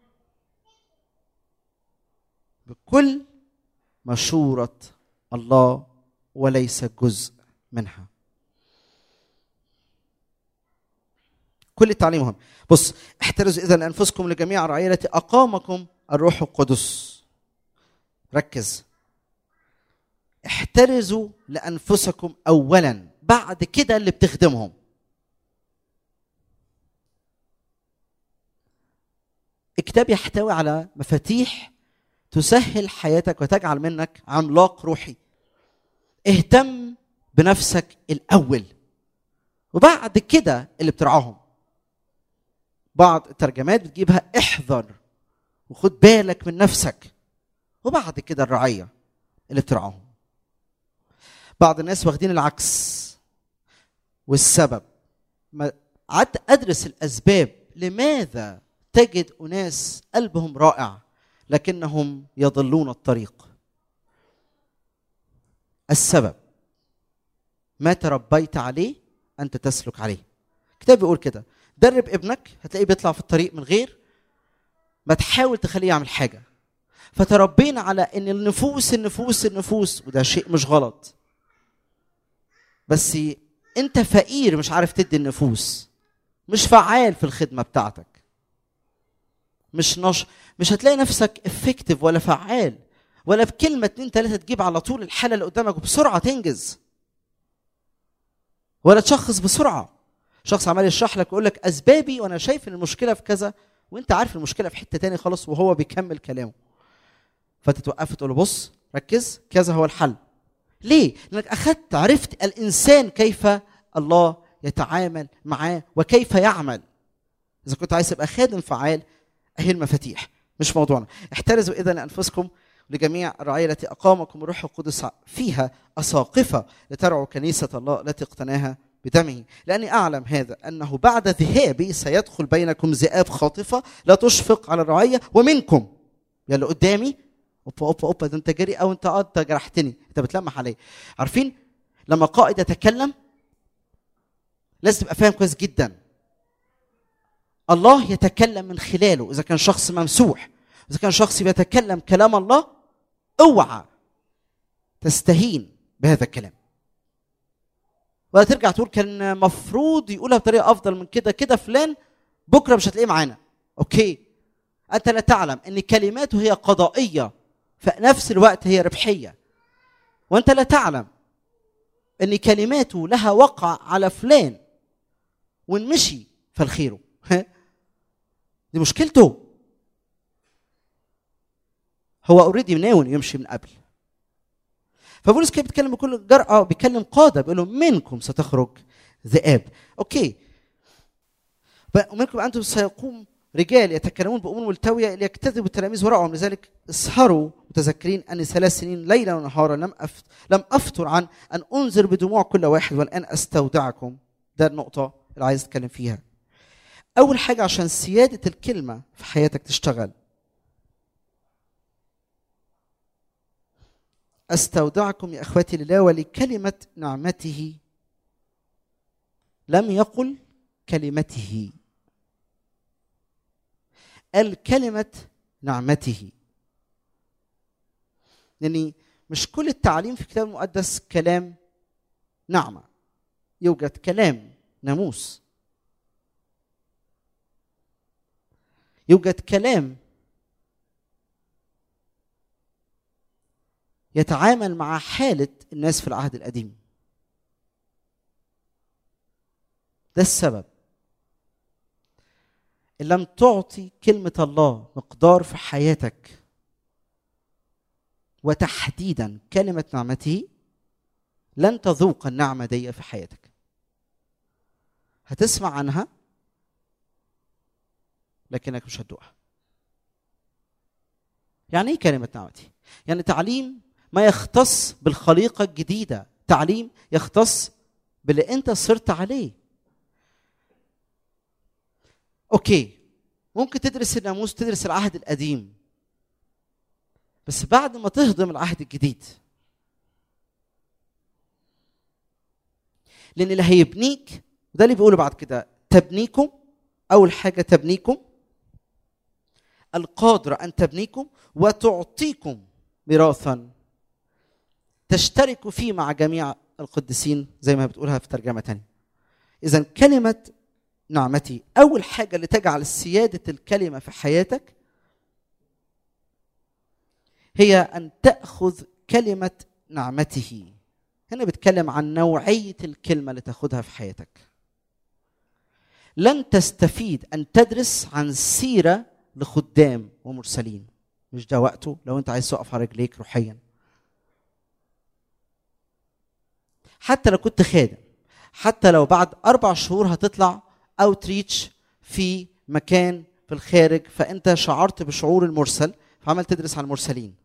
بكل مشوره الله وليس جزء منها كل التعليم مهم بص احترزوا اذا لانفسكم لجميع الرعيه التي اقامكم الروح القدس ركز احترزوا لانفسكم اولا بعد كده اللي بتخدمهم الكتاب يحتوي على مفاتيح تسهل حياتك وتجعل منك عملاق روحي اهتم بنفسك الاول وبعد كده اللي بترعاهم بعض الترجمات بتجيبها احذر وخد بالك من نفسك وبعد كده الرعيه اللي بترعاهم بعض الناس واخدين العكس والسبب ما قعدت ادرس الاسباب لماذا تجد اناس قلبهم رائع لكنهم يضلون الطريق السبب ما تربيت عليه انت تسلك عليه الكتاب بيقول كده درب ابنك هتلاقيه بيطلع في الطريق من غير ما تحاول تخليه يعمل حاجه فتربينا على ان النفوس النفوس النفوس وده شيء مش غلط بس انت فقير مش عارف تدي النفوس مش فعال في الخدمه بتاعتك مش نش مش هتلاقي نفسك افكتيف ولا فعال ولا بكلمه اتنين تلاته تجيب على طول الحاله اللي قدامك وبسرعه تنجز ولا تشخص بسرعه شخص عمال يشرح لك ويقول لك اسبابي وانا شايف ان المشكله في كذا وانت عارف المشكله في حته تاني خالص وهو بيكمل كلامه فتتوقف تقول له بص ركز كذا هو الحل ليه لانك اخذت عرفت الانسان كيف الله يتعامل معاه وكيف يعمل اذا كنت عايز تبقى خادم فعال اهي المفاتيح مش موضوعنا احترزوا اذا لانفسكم لجميع الرعاية التي أقامكم الروح القدس فيها أساقفة لترعوا كنيسة الله التي اقتناها بدمه لأني أعلم هذا أنه بعد ذهابي سيدخل بينكم ذئاب خاطفة لا تشفق على الرعية ومنكم يا اللي قدامي اوبا اوبا اوبا ده انت جري او انت اه انت جرحتني انت بتلمح عليا عارفين لما قائد يتكلم لازم تبقى فاهم كويس جدا الله يتكلم من خلاله اذا كان شخص ممسوح اذا كان شخص بيتكلم كلام الله اوعى تستهين بهذا الكلام ولا ترجع تقول كان مفروض يقولها بطريقه افضل من كده كده فلان بكره مش هتلاقيه معانا اوكي انت لا تعلم ان كلماته هي قضائيه في نفس الوقت هي ربحيه وانت لا تعلم ان كلماته لها وقع على فلان وان مشي فالخيره دي مشكلته هو اوريدي ناوي يمشي من قبل فبولس كان بيتكلم بكل جرأة بيكلم قادة بيقول لهم منكم ستخرج ذئاب اوكي ومنكم انتم سيقوم رجال يتكلمون بامور ملتويه ليكتذبوا التلاميذ وراءهم لذلك اسهروا متذكرين اني ثلاث سنين ليلا ونهارا لم أفت لم افتر عن ان انذر بدموع كل واحد والان استودعكم ده النقطه اللي عايز اتكلم فيها اول حاجه عشان سياده الكلمه في حياتك تشتغل استودعكم يا اخواتي لله ولكلمه نعمته لم يقل كلمته قال كلمه نعمته يعني مش كل التعليم في الكتاب المقدس كلام نعمه يوجد كلام ناموس يوجد كلام يتعامل مع حالة الناس في العهد القديم ده السبب إن لم تعطي كلمة الله مقدار في حياتك وتحديدا كلمة نعمته لن تذوق النعمة دي في حياتك هتسمع عنها لكنك مش هتدوقها يعني ايه كلمه نعمتي يعني تعليم ما يختص بالخليقه الجديده تعليم يختص باللي انت صرت عليه اوكي ممكن تدرس الناموس تدرس العهد القديم بس بعد ما تهضم العهد الجديد لان اللي هيبنيك وده اللي بيقوله بعد كده تبنيكم اول حاجه تبنيكم القادره ان تبنيكم وتعطيكم ميراثا تشتركوا فيه مع جميع القديسين زي ما بتقولها في ترجمه تانية اذا كلمه نعمتي اول حاجه اللي تجعل سياده الكلمه في حياتك هي ان تاخذ كلمه نعمته هنا بيتكلم عن نوعيه الكلمه اللي تاخذها في حياتك لن تستفيد ان تدرس عن سيره لخدام ومرسلين مش ده وقته لو انت عايز تقف على رجليك روحيا حتى لو كنت خادم حتى لو بعد اربع شهور هتطلع اوت ريتش في مكان في الخارج فانت شعرت بشعور المرسل فعمل تدرس عن المرسلين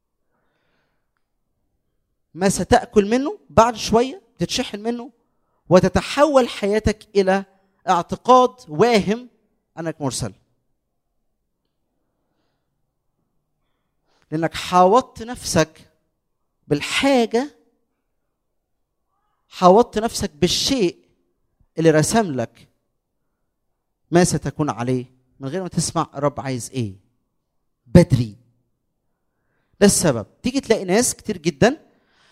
ما ستاكل منه بعد شويه تتشحن منه وتتحول حياتك الى اعتقاد واهم انك مرسل لانك حاوطت نفسك بالحاجه حاوطت نفسك بالشيء اللي رسم لك ما ستكون عليه من غير ما تسمع الرب عايز ايه بدري ده السبب تيجي تلاقي ناس كتير جدا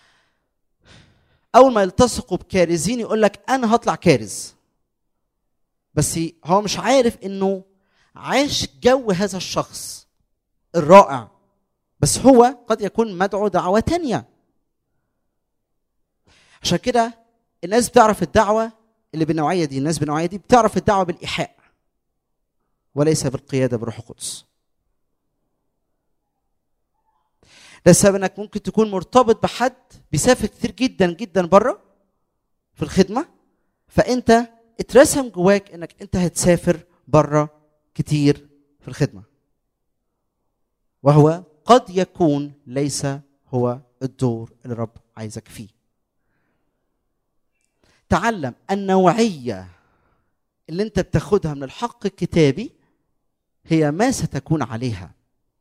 اول ما يلتصقوا بكارزين يقول لك انا هطلع كارز بس هو مش عارف انه عاش جو هذا الشخص الرائع بس هو قد يكون مدعو دعوة تانية عشان كده الناس بتعرف الدعوة اللي بالنوعية دي الناس بالنوعية دي بتعرف الدعوة بالإيحاء وليس بالقيادة بروح القدس ده السبب انك ممكن تكون مرتبط بحد بيسافر كتير جدا جدا بره في الخدمة فانت اترسم جواك انك انت هتسافر بره كتير في الخدمة وهو قد يكون ليس هو الدور اللي الرب عايزك فيه تعلم النوعية اللي انت بتاخدها من الحق الكتابي هي ما ستكون عليها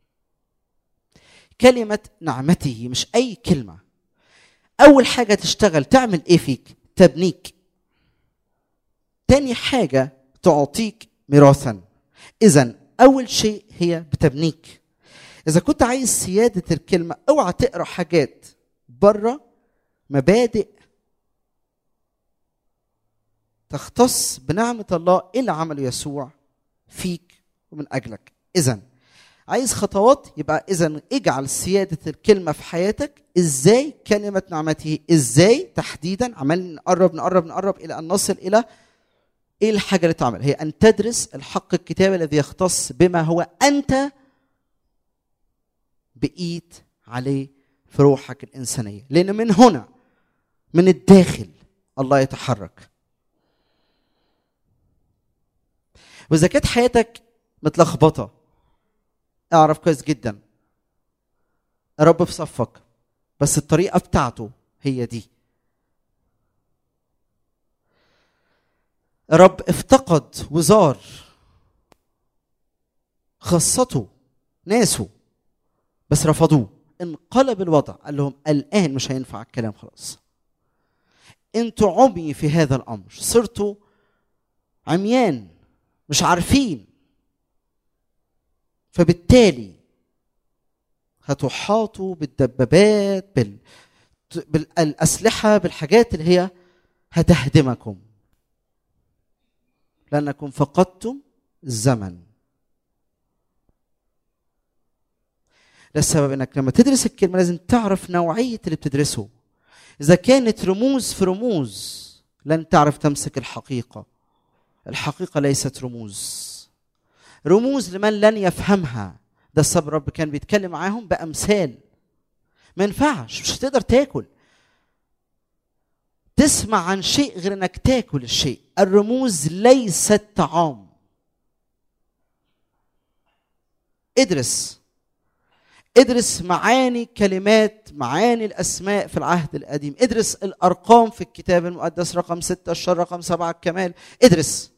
كلمة نعمته مش أي كلمة أول حاجة تشتغل تعمل إيه فيك؟ تبنيك تاني حاجة تعطيك ميراثا إذا أول شيء هي بتبنيك إذا كنت عايز سيادة الكلمة اوعى تقرأ حاجات بره مبادئ تختص بنعمة الله اللي عمله يسوع فيك ومن أجلك إذا عايز خطوات يبقى إذا اجعل سيادة الكلمة في حياتك إزاي كلمة نعمته إزاي تحديدا عمال نقرب نقرب نقرب إلى أن نصل إلى إيه الحاجة اللي تعمل هي أن تدرس الحق الكتابي الذي يختص بما هو أنت بقيت عليه في روحك الإنسانية لأن من هنا من الداخل الله يتحرك واذا كانت حياتك متلخبطه اعرف كويس جدا الرب في صفك بس الطريقه بتاعته هي دي الرب افتقد وزار خاصته ناسه بس رفضوه انقلب الوضع قال لهم الان مش هينفع الكلام خلاص انتوا عمي في هذا الامر صرتوا عميان مش عارفين فبالتالي هتحاطوا بالدبابات بال... بالأسلحة بالحاجات اللي هي هتهدمكم لأنكم فقدتم الزمن ده السبب انك لما تدرس الكلمة لازم تعرف نوعية اللي بتدرسه إذا كانت رموز في رموز لن تعرف تمسك الحقيقة الحقيقة ليست رموز رموز لمن لن يفهمها ده السبب رب كان بيتكلم معاهم بأمثال ما ينفعش مش هتقدر تاكل تسمع عن شيء غير انك تاكل الشيء الرموز ليست طعام ادرس ادرس معاني كلمات معاني الاسماء في العهد القديم ادرس الارقام في الكتاب المقدس رقم ستة الشر رقم سبعة الكمال ادرس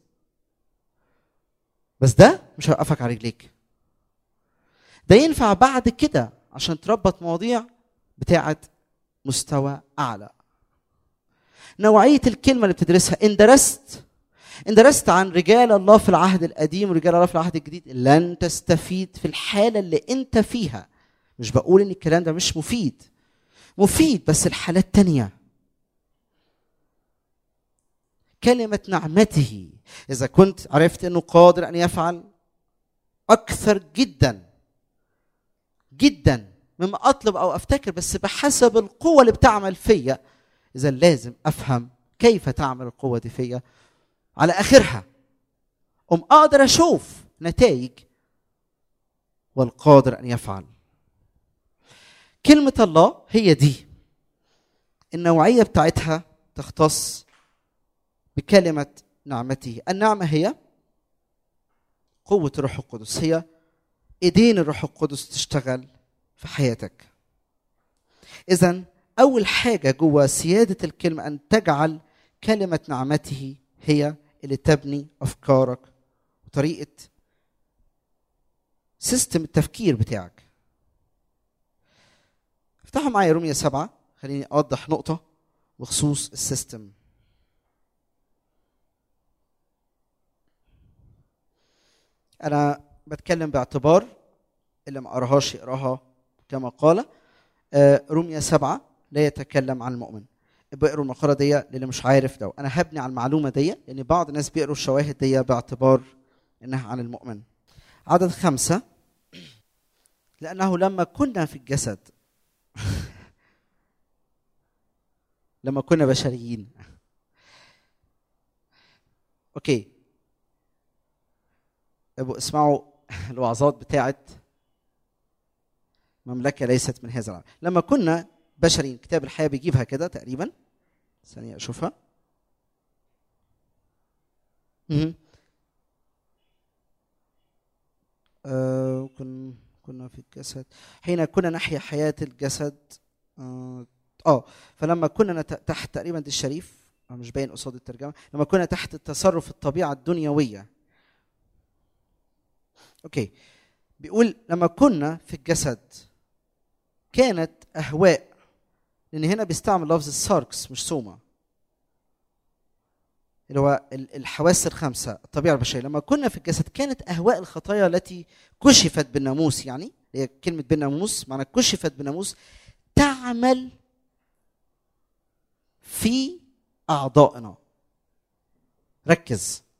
بس ده مش هيوقفك على رجليك ده ينفع بعد كده عشان تربط مواضيع بتاعه مستوى اعلى نوعيه الكلمه اللي بتدرسها ان درست ان درست عن رجال الله في العهد القديم ورجال الله في العهد الجديد لن تستفيد في الحاله اللي انت فيها مش بقول ان الكلام ده مش مفيد مفيد بس الحالات تانية كلمة نعمته إذا كنت عرفت أنه قادر أن يفعل أكثر جدا جدا مما أطلب أو أفتكر بس بحسب القوة اللي بتعمل فيا إذا لازم أفهم كيف تعمل القوة دي فيا على آخرها أم أقدر أشوف نتائج والقادر أن يفعل كلمة الله هي دي النوعية بتاعتها تختص بكلمة نعمته النعمة هي قوة الروح القدس هي ايدين الروح القدس تشتغل في حياتك اذا اول حاجه جوه سياده الكلمه ان تجعل كلمه نعمته هي اللي تبني افكارك وطريقه سيستم التفكير بتاعك افتحوا معايا رومية سبعة خليني أوضح نقطة بخصوص السيستم أنا بتكلم باعتبار اللي ما قراهاش يقراها كما قال آه، رومية سبعة لا يتكلم عن المؤمن بيقروا المقالة دي للي مش عارف لو أنا هبني على المعلومة دي لأن بعض الناس بيقروا الشواهد دي باعتبار إنها عن المؤمن عدد خمسة لأنه لما كنا في الجسد لما كنا بشريين اوكي ابو اسمعوا الوعظات بتاعت مملكة ليست من هذا العالم لما كنا بشريين كتاب الحياة بيجيبها كده تقريبا ثانية أشوفها مهم. آه كن كنا في الجسد حين كنا نحيا حياة الجسد اه آه، فلما كنا نت- تحت تقريبا دي الشريف آه، مش باين قصاد الترجمة لما كنا تحت التصرف الطبيعة الدنيوية اوكي بيقول لما كنا في الجسد كانت اهواء لان هنا بيستعمل لفظ الساركس مش سوما اللي هو ال- الحواس الخمسه الطبيعه البشريه لما كنا في الجسد كانت اهواء الخطايا التي كشفت بالناموس يعني هي كلمه بالناموس معنى كشفت بالناموس تعمل في اعضائنا ركز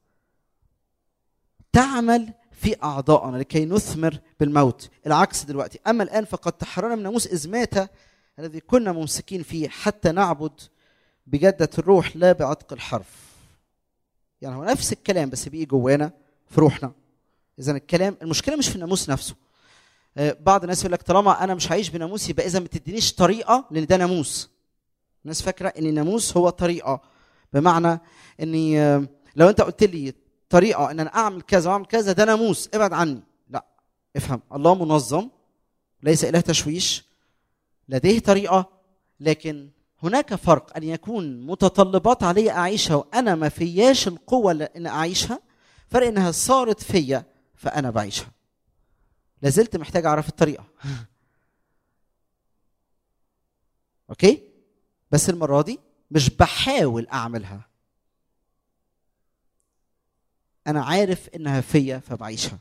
تعمل في اعضائنا لكي نثمر بالموت العكس دلوقتي اما الان فقد تحررنا من ناموس اذ مات الذي كنا ممسكين فيه حتى نعبد بجدة الروح لا بعتق الحرف يعني هو نفس الكلام بس بيجي جوانا في روحنا اذا الكلام المشكله مش في الناموس نفسه آه، بعض الناس يقول لك طالما انا مش هعيش بناموس يبقى اذا ما تدينيش طريقه لان ده ناموس الناس فاكره ان الناموس هو طريقه بمعنى اني آه، لو انت قلت لي طريقه ان انا اعمل كذا واعمل كذا ده ناموس ابعد عني لا افهم الله منظم ليس اله تشويش لديه طريقه لكن هناك فرق ان يكون متطلبات علي اعيشها وانا ما فياش القوه ل- ان اعيشها فرق انها صارت فيا فانا بعيشها لازلت محتاج اعرف الطريقه اوكي بس المره دي مش بحاول اعملها انا عارف انها فيا فبعيشها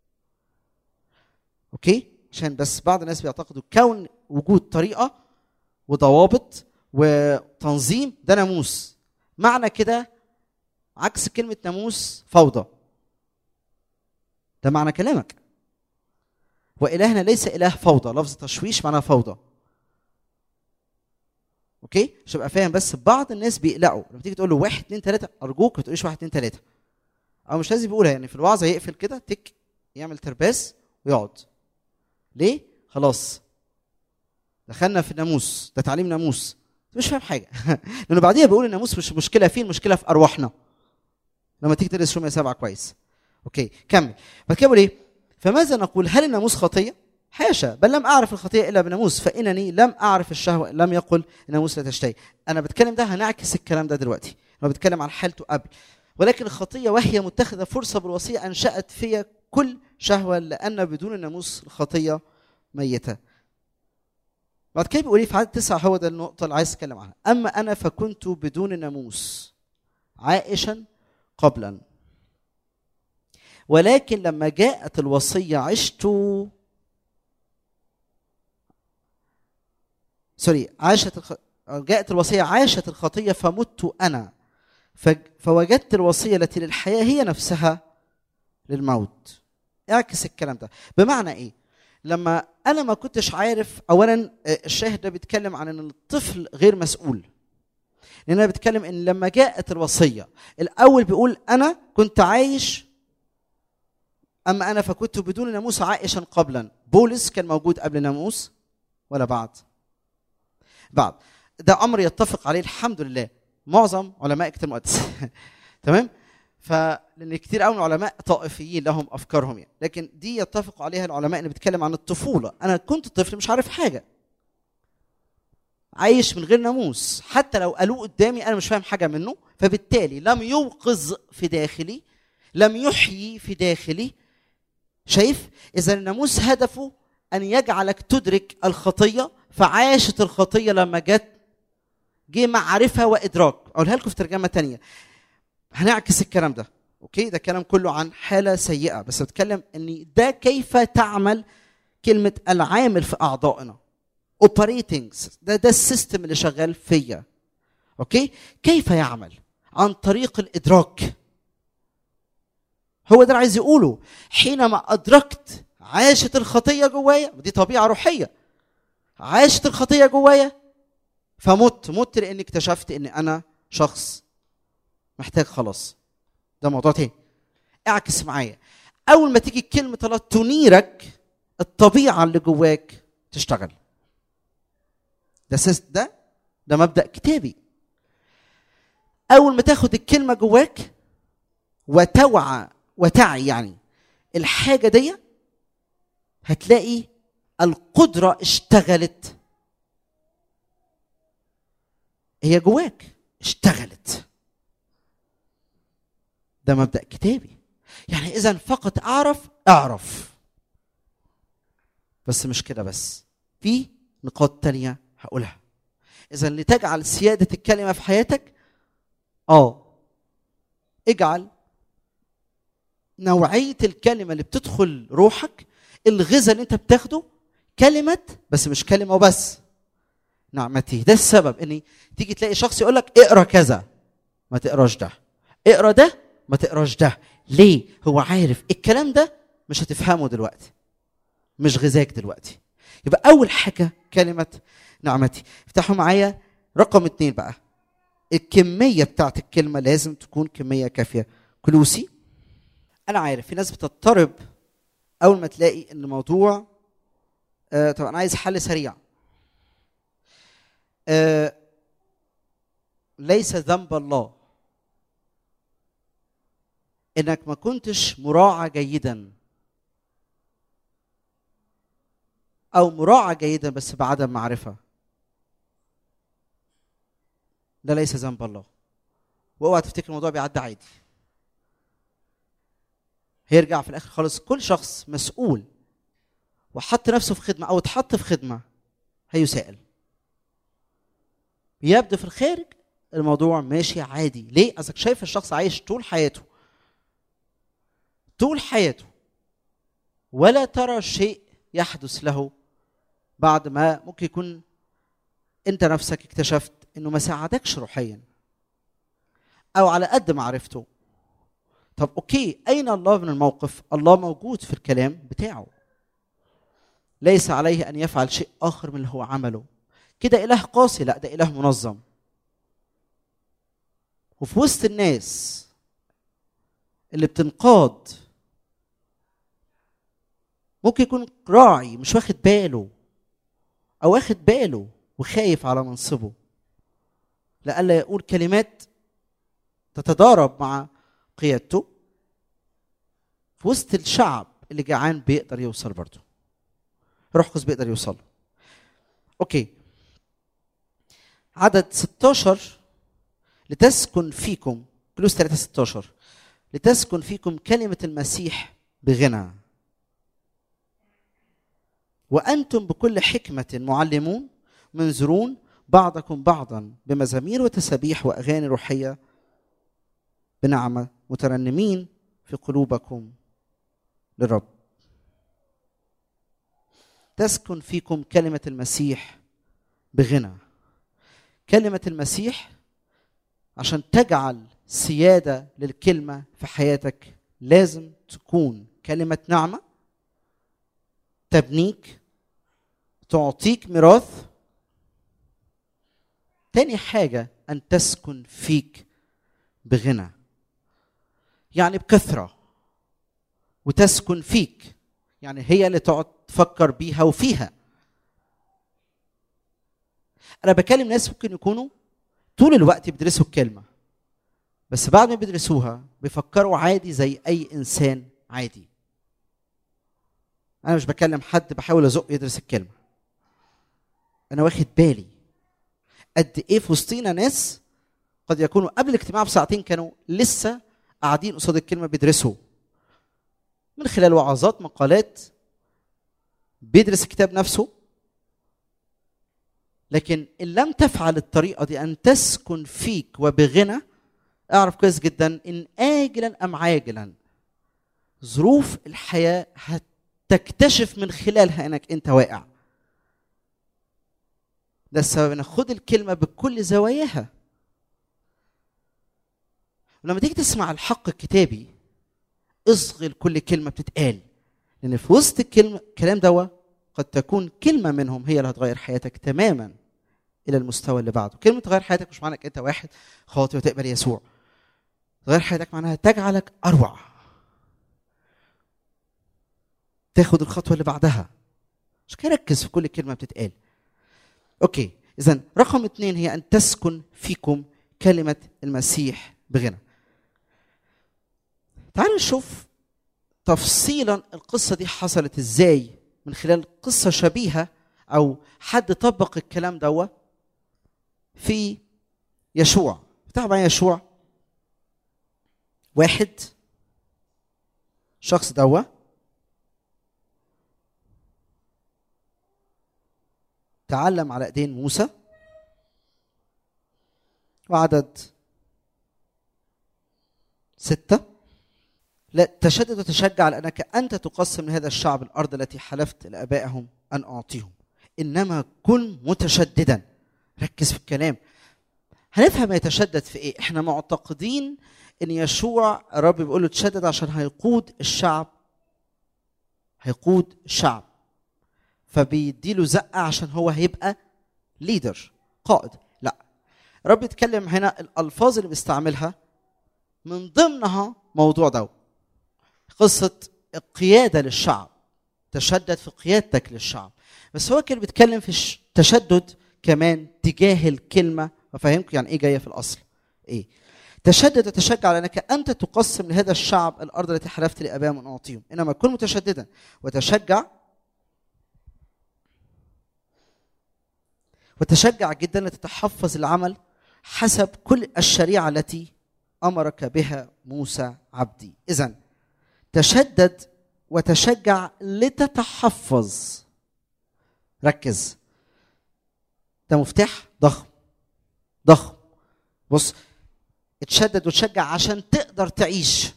اوكي عشان بس بعض الناس بيعتقدوا كون وجود طريقه وضوابط وتنظيم ده ناموس معنى كده عكس كلمه ناموس فوضى ده معنى كلامك والهنا ليس اله فوضى لفظ تشويش معناه فوضى اوكي عشان ابقى فاهم بس بعض الناس بيقلقوا لما تيجي تقول له واحد اتنين تلاته ارجوك ما تقوليش واحد اتنين تلاته او مش لازم يقولها يعني في الوعظه يقفل كده تك يعمل ترباس ويقعد ليه خلاص دخلنا في الناموس ده تعليم ناموس أنت مش فاهم حاجه لانه بعديها بيقول الناموس مش مشكله فيه المشكله في ارواحنا لما تيجي تدرس رومية سبعة كويس اوكي كمل بعد كده بيقول ايه فماذا نقول هل الناموس خطيه حاشا بل لم اعرف الخطيه الا بناموس فانني لم اعرف الشهوه لم يقل الناموس لا تشتهي انا بتكلم ده هنعكس الكلام ده دلوقتي انا بتكلم عن حالته قبل ولكن الخطيه وهي متخذه فرصه بالوصيه انشات فيا كل شهوه لان بدون الناموس الخطيه ميته بعد كده بيقول إيه في عدد تسعة هو ده النقطة اللي عايز أتكلم عنها أما أنا فكنت بدون الناموس عائشا قبلا ولكن لما جاءت الوصية عشت سوري عاشت الخ... جاءت الوصية عاشت الخطية فمت أنا ف... فوجدت الوصية التي للحياة هي نفسها للموت اعكس الكلام ده بمعنى ايه لما انا ما كنتش عارف اولا آه، الشاهد ده بيتكلم عن ان الطفل غير مسؤول لان انا بتكلم ان لما جاءت الوصيه الاول بيقول انا كنت عايش اما انا فكنت بدون ناموس عائشا قبلا بولس كان موجود قبل ناموس ولا بعد بعد ده امر يتفق عليه الحمد لله معظم علماء كتاب المقدس تمام فلان كتير قوي من العلماء طائفيين لهم افكارهم يعني لكن دي يتفق عليها العلماء اللي بيتكلم عن الطفوله انا كنت طفل مش عارف حاجه عايش من غير ناموس حتى لو قالوه قدامي انا مش فاهم حاجه منه فبالتالي لم يوقظ في داخلي لم يحيي في داخلي شايف اذا الناموس هدفه ان يجعلك تدرك الخطيه فعاشت الخطيه لما جت جه معرفه وادراك اقولها لكم في ترجمه تانية هنعكس الكلام ده اوكي ده كلام كله عن حاله سيئه بس بتكلم ان ده كيف تعمل كلمه العامل في اعضائنا اوبريتنج ده ده السيستم اللي شغال فيا اوكي كيف يعمل عن طريق الادراك هو ده اللي عايز يقوله حينما ادركت عاشت الخطيه جوايا ودي طبيعه روحيه عاشت الخطيه جوايا فمت مت لاني اكتشفت ان انا شخص محتاج خلاص ده موضوع تاني اعكس معايا اول ما تيجي كلمه الله تنيرك الطبيعه اللي جواك تشتغل ده سيس ده ده مبدا كتابي اول ما تاخد الكلمه جواك وتوعى وتعي يعني الحاجه دي هتلاقي القدره اشتغلت هي جواك اشتغلت ده مبدا كتابي يعني اذا فقط اعرف اعرف بس مش كده بس في نقاط تانية هقولها اذا لتجعل سياده الكلمه في حياتك اه اجعل نوعيه الكلمه اللي بتدخل روحك الغذاء اللي انت بتاخده كلمه بس مش كلمه وبس نعمتي ده السبب اني تيجي تلاقي شخص يقول لك اقرا كذا ما تقراش ده اقرا ده ما تقراش ده ليه هو عارف الكلام ده مش هتفهمه دلوقتي مش غذاك دلوقتي يبقى اول حاجه كلمه نعمتي افتحوا معايا رقم اتنين بقى الكميه بتاعت الكلمه لازم تكون كميه كافيه كلوسي انا عارف في ناس بتضطرب اول ما تلاقي ان الموضوع آه طب انا عايز حل سريع آه ليس ذنب الله انك ما كنتش مراعى جيدا او مراعى جيدا بس بعدم معرفه ده ليس ذنب الله واوعى تفتكر الموضوع بيعدي عادي هيرجع في الاخر خالص كل شخص مسؤول وحط نفسه في خدمه او اتحط في خدمه هيسائل يبدو في الخارج الموضوع ماشي عادي ليه اصلك شايف الشخص عايش طول حياته طول حياته ولا ترى شيء يحدث له بعد ما ممكن يكون انت نفسك اكتشفت انه ما ساعدكش روحيا او على قد معرفته طب اوكي اين الله من الموقف الله موجود في الكلام بتاعه ليس عليه ان يفعل شيء اخر من اللي هو عمله كده اله قاسي لا ده اله منظم وفي وسط الناس اللي بتنقاد ممكن يكون راعي مش واخد باله او واخد باله وخايف على منصبه لئلا يقول كلمات تتضارب مع قيادته في وسط الشعب اللي جعان بيقدر يوصل برضه روح قدس بيقدر يوصل له. اوكي عدد 16 لتسكن فيكم كلوس 3 16 لتسكن فيكم كلمة المسيح بغنى وأنتم بكل حكمة معلمون منذرون بعضكم بعضا بمزامير وتسابيح وأغاني روحية بنعمة مترنمين في قلوبكم للرب تسكن فيكم كلمة المسيح بغنى كلمة المسيح عشان تجعل سيادة للكلمة في حياتك لازم تكون كلمة نعمة تبنيك تعطيك ميراث تاني حاجة أن تسكن فيك بغنى يعني بكثرة وتسكن فيك يعني هي اللي تقعد تفكر بيها وفيها أنا بكلم ناس ممكن يكونوا طول الوقت بيدرسوا الكلمة بس بعد ما بيدرسوها بيفكروا عادي زي أي إنسان عادي أنا مش بكلم حد بحاول أزق يدرس الكلمة أنا واخد بالي قد إيه في وسطينا ناس قد يكونوا قبل الاجتماع بساعتين كانوا لسه قاعدين قصاد الكلمة بيدرسوا من خلال وعظات مقالات بيدرس الكتاب نفسه لكن ان لم تفعل الطريقه دي ان تسكن فيك وبغنى اعرف كويس جدا ان اجلا ام عاجلا ظروف الحياه هتكتشف من خلالها انك انت واقع ده السبب ان خد الكلمه بكل زواياها ولما تيجي تسمع الحق الكتابي اصغل كل كلمه بتتقال لان في وسط الكلمه الكلام دوا قد تكون كلمه منهم هي اللي هتغير حياتك تماما الى المستوى اللي بعده كلمه تغير حياتك مش معنى انت واحد خاطئ وتقبل يسوع تغير حياتك معناها تجعلك اروع تاخد الخطوه اللي بعدها مش كده ركز في كل كلمه بتتقال اوكي اذا رقم اثنين هي ان تسكن فيكم كلمه المسيح بغنى تعالوا نشوف تفصيلا القصه دي حصلت ازاي من خلال قصه شبيهه او حد طبق الكلام دوا في يشوع افتحوا معايا يشوع واحد شخص دوا تعلم على ايدين موسى وعدد ستة لا تشدد وتشجع لأنك أنت تقسم لهذا الشعب الأرض التي حلفت لآبائهم أن أعطيهم إنما كن متشددا ركز في الكلام هنفهم يتشدد في إيه إحنا معتقدين إن يشوع الرب بيقول له تشدد عشان هيقود الشعب هيقود الشعب فبيديله زقة عشان هو هيبقى ليدر قائد لا الرب يتكلم هنا الألفاظ اللي بيستعملها من ضمنها موضوع ده قصة القيادة للشعب تشدد في قيادتك للشعب بس هو كان بيتكلم في تشدد كمان تجاه الكلمة وفهمكم يعني ايه جاية في الأصل ايه تشدد وتشجع لأنك أنت تقسم لهذا الشعب الأرض التي حلفت لآبائهم أن أعطيهم إنما كن متشددا وتشجع وتشجع جدا لتتحفظ العمل حسب كل الشريعة التي امرك بها موسى عبدي اذا تشدد وتشجع لتتحفظ ركز ده مفتاح ضخم ضخم بص اتشدد وتشجع عشان تقدر تعيش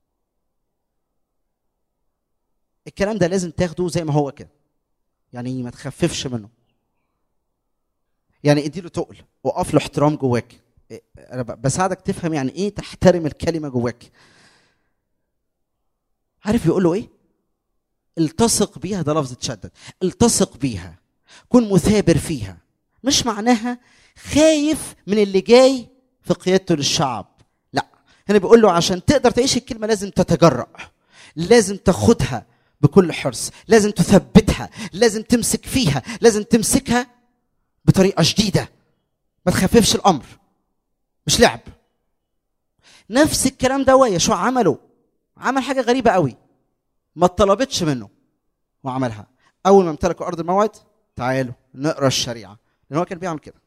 الكلام ده لازم تاخده زي ما هو كده يعني ما تخففش منه يعني اديله تقل وقف له احترام جواك انا بساعدك تفهم يعني ايه تحترم الكلمه جواك عارف يقول له ايه التصق بيها ده لفظ تشدد التصق بيها كن مثابر فيها مش معناها خايف من اللي جاي في قيادته للشعب لا هنا بيقول له عشان تقدر تعيش الكلمه لازم تتجرأ لازم تاخدها بكل حرص لازم تثبتها لازم تمسك فيها لازم تمسكها بطريقه شديده ما تخففش الامر مش لعب نفس الكلام ده يشوع عمله عمل حاجه غريبه قوي ما طلبتش منه وعملها اول ما امتلكوا ارض الموعد تعالوا نقرا الشريعه لان هو كان بيعمل كده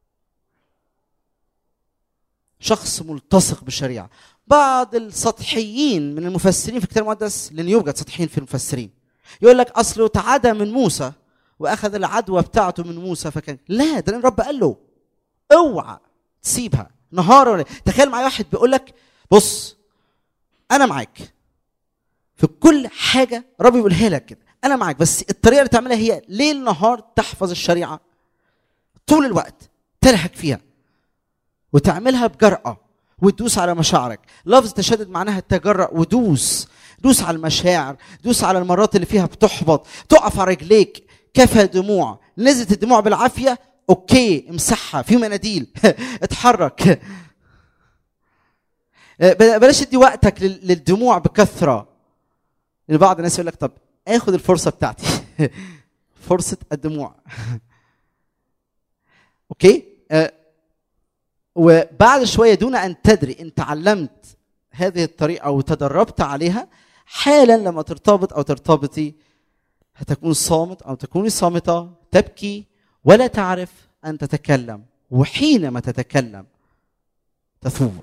شخص ملتصق بالشريعه بعض السطحيين من المفسرين في الكتاب المقدس لان يوجد سطحيين في المفسرين يقول لك اصله تعدى من موسى واخذ العدوى بتاعته من موسى فكان لا ده لان رب قال له اوعى تسيبها نهار ولا تخيل معايا واحد بيقول لك بص انا معاك في كل حاجه رب بيقولها لك كده انا معاك بس الطريقه اللي تعملها هي ليل نهار تحفظ الشريعه طول الوقت تلهك فيها وتعملها بجرأة وتدوس على مشاعرك لفظ تشدد معناها تجرأ ودوس دوس على المشاعر دوس على المرات اللي فيها بتحبط تقف على رجليك كفى دموع نزلت الدموع بالعافية اوكي امسحها في مناديل اتحرك بلاش تدي وقتك لل- للدموع بكثرة بعض الناس يقول لك طب اخد الفرصة بتاعتي فرصة الدموع اوكي آه، وبعد شويه دون ان تدري ان تعلمت هذه الطريقه وتدربت عليها حالا لما ترتبط او ترتبطي هتكون صامت او تكوني صامته تبكي ولا تعرف ان تتكلم وحينما تتكلم تثور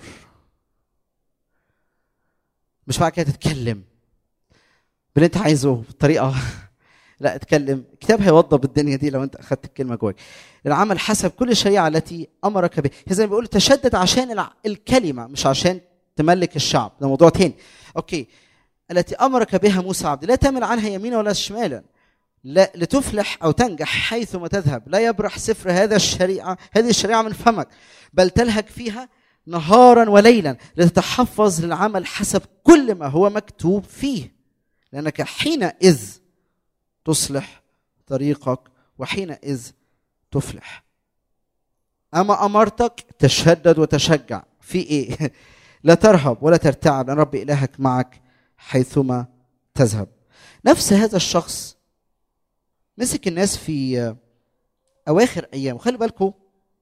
مش بعد كده تتكلم باللي انت عايزه بطريقه لا اتكلم الكتاب هيوضب الدنيا دي لو انت اخذت الكلمه جواك العمل حسب كل الشريعه التي امرك به هي زي ما بيقول تشدد عشان الع- الكلمه مش عشان تملك الشعب ده موضوع تاني اوكي التي امرك بها موسى عبد لا تمل عنها يمينا ولا شمالا لا لتفلح او تنجح حيثما تذهب لا يبرح سفر هذا الشريعه هذه الشريعه من فمك بل تلهج فيها نهارا وليلا لتتحفظ للعمل حسب كل ما هو مكتوب فيه لانك حينئذ تصلح طريقك وحينئذ تفلح أما أمرتك تشدد وتشجع في إيه؟ لا ترهب ولا ترتعب لأن رب إلهك معك حيثما تذهب نفس هذا الشخص مسك الناس في أواخر أيام خلي بالكم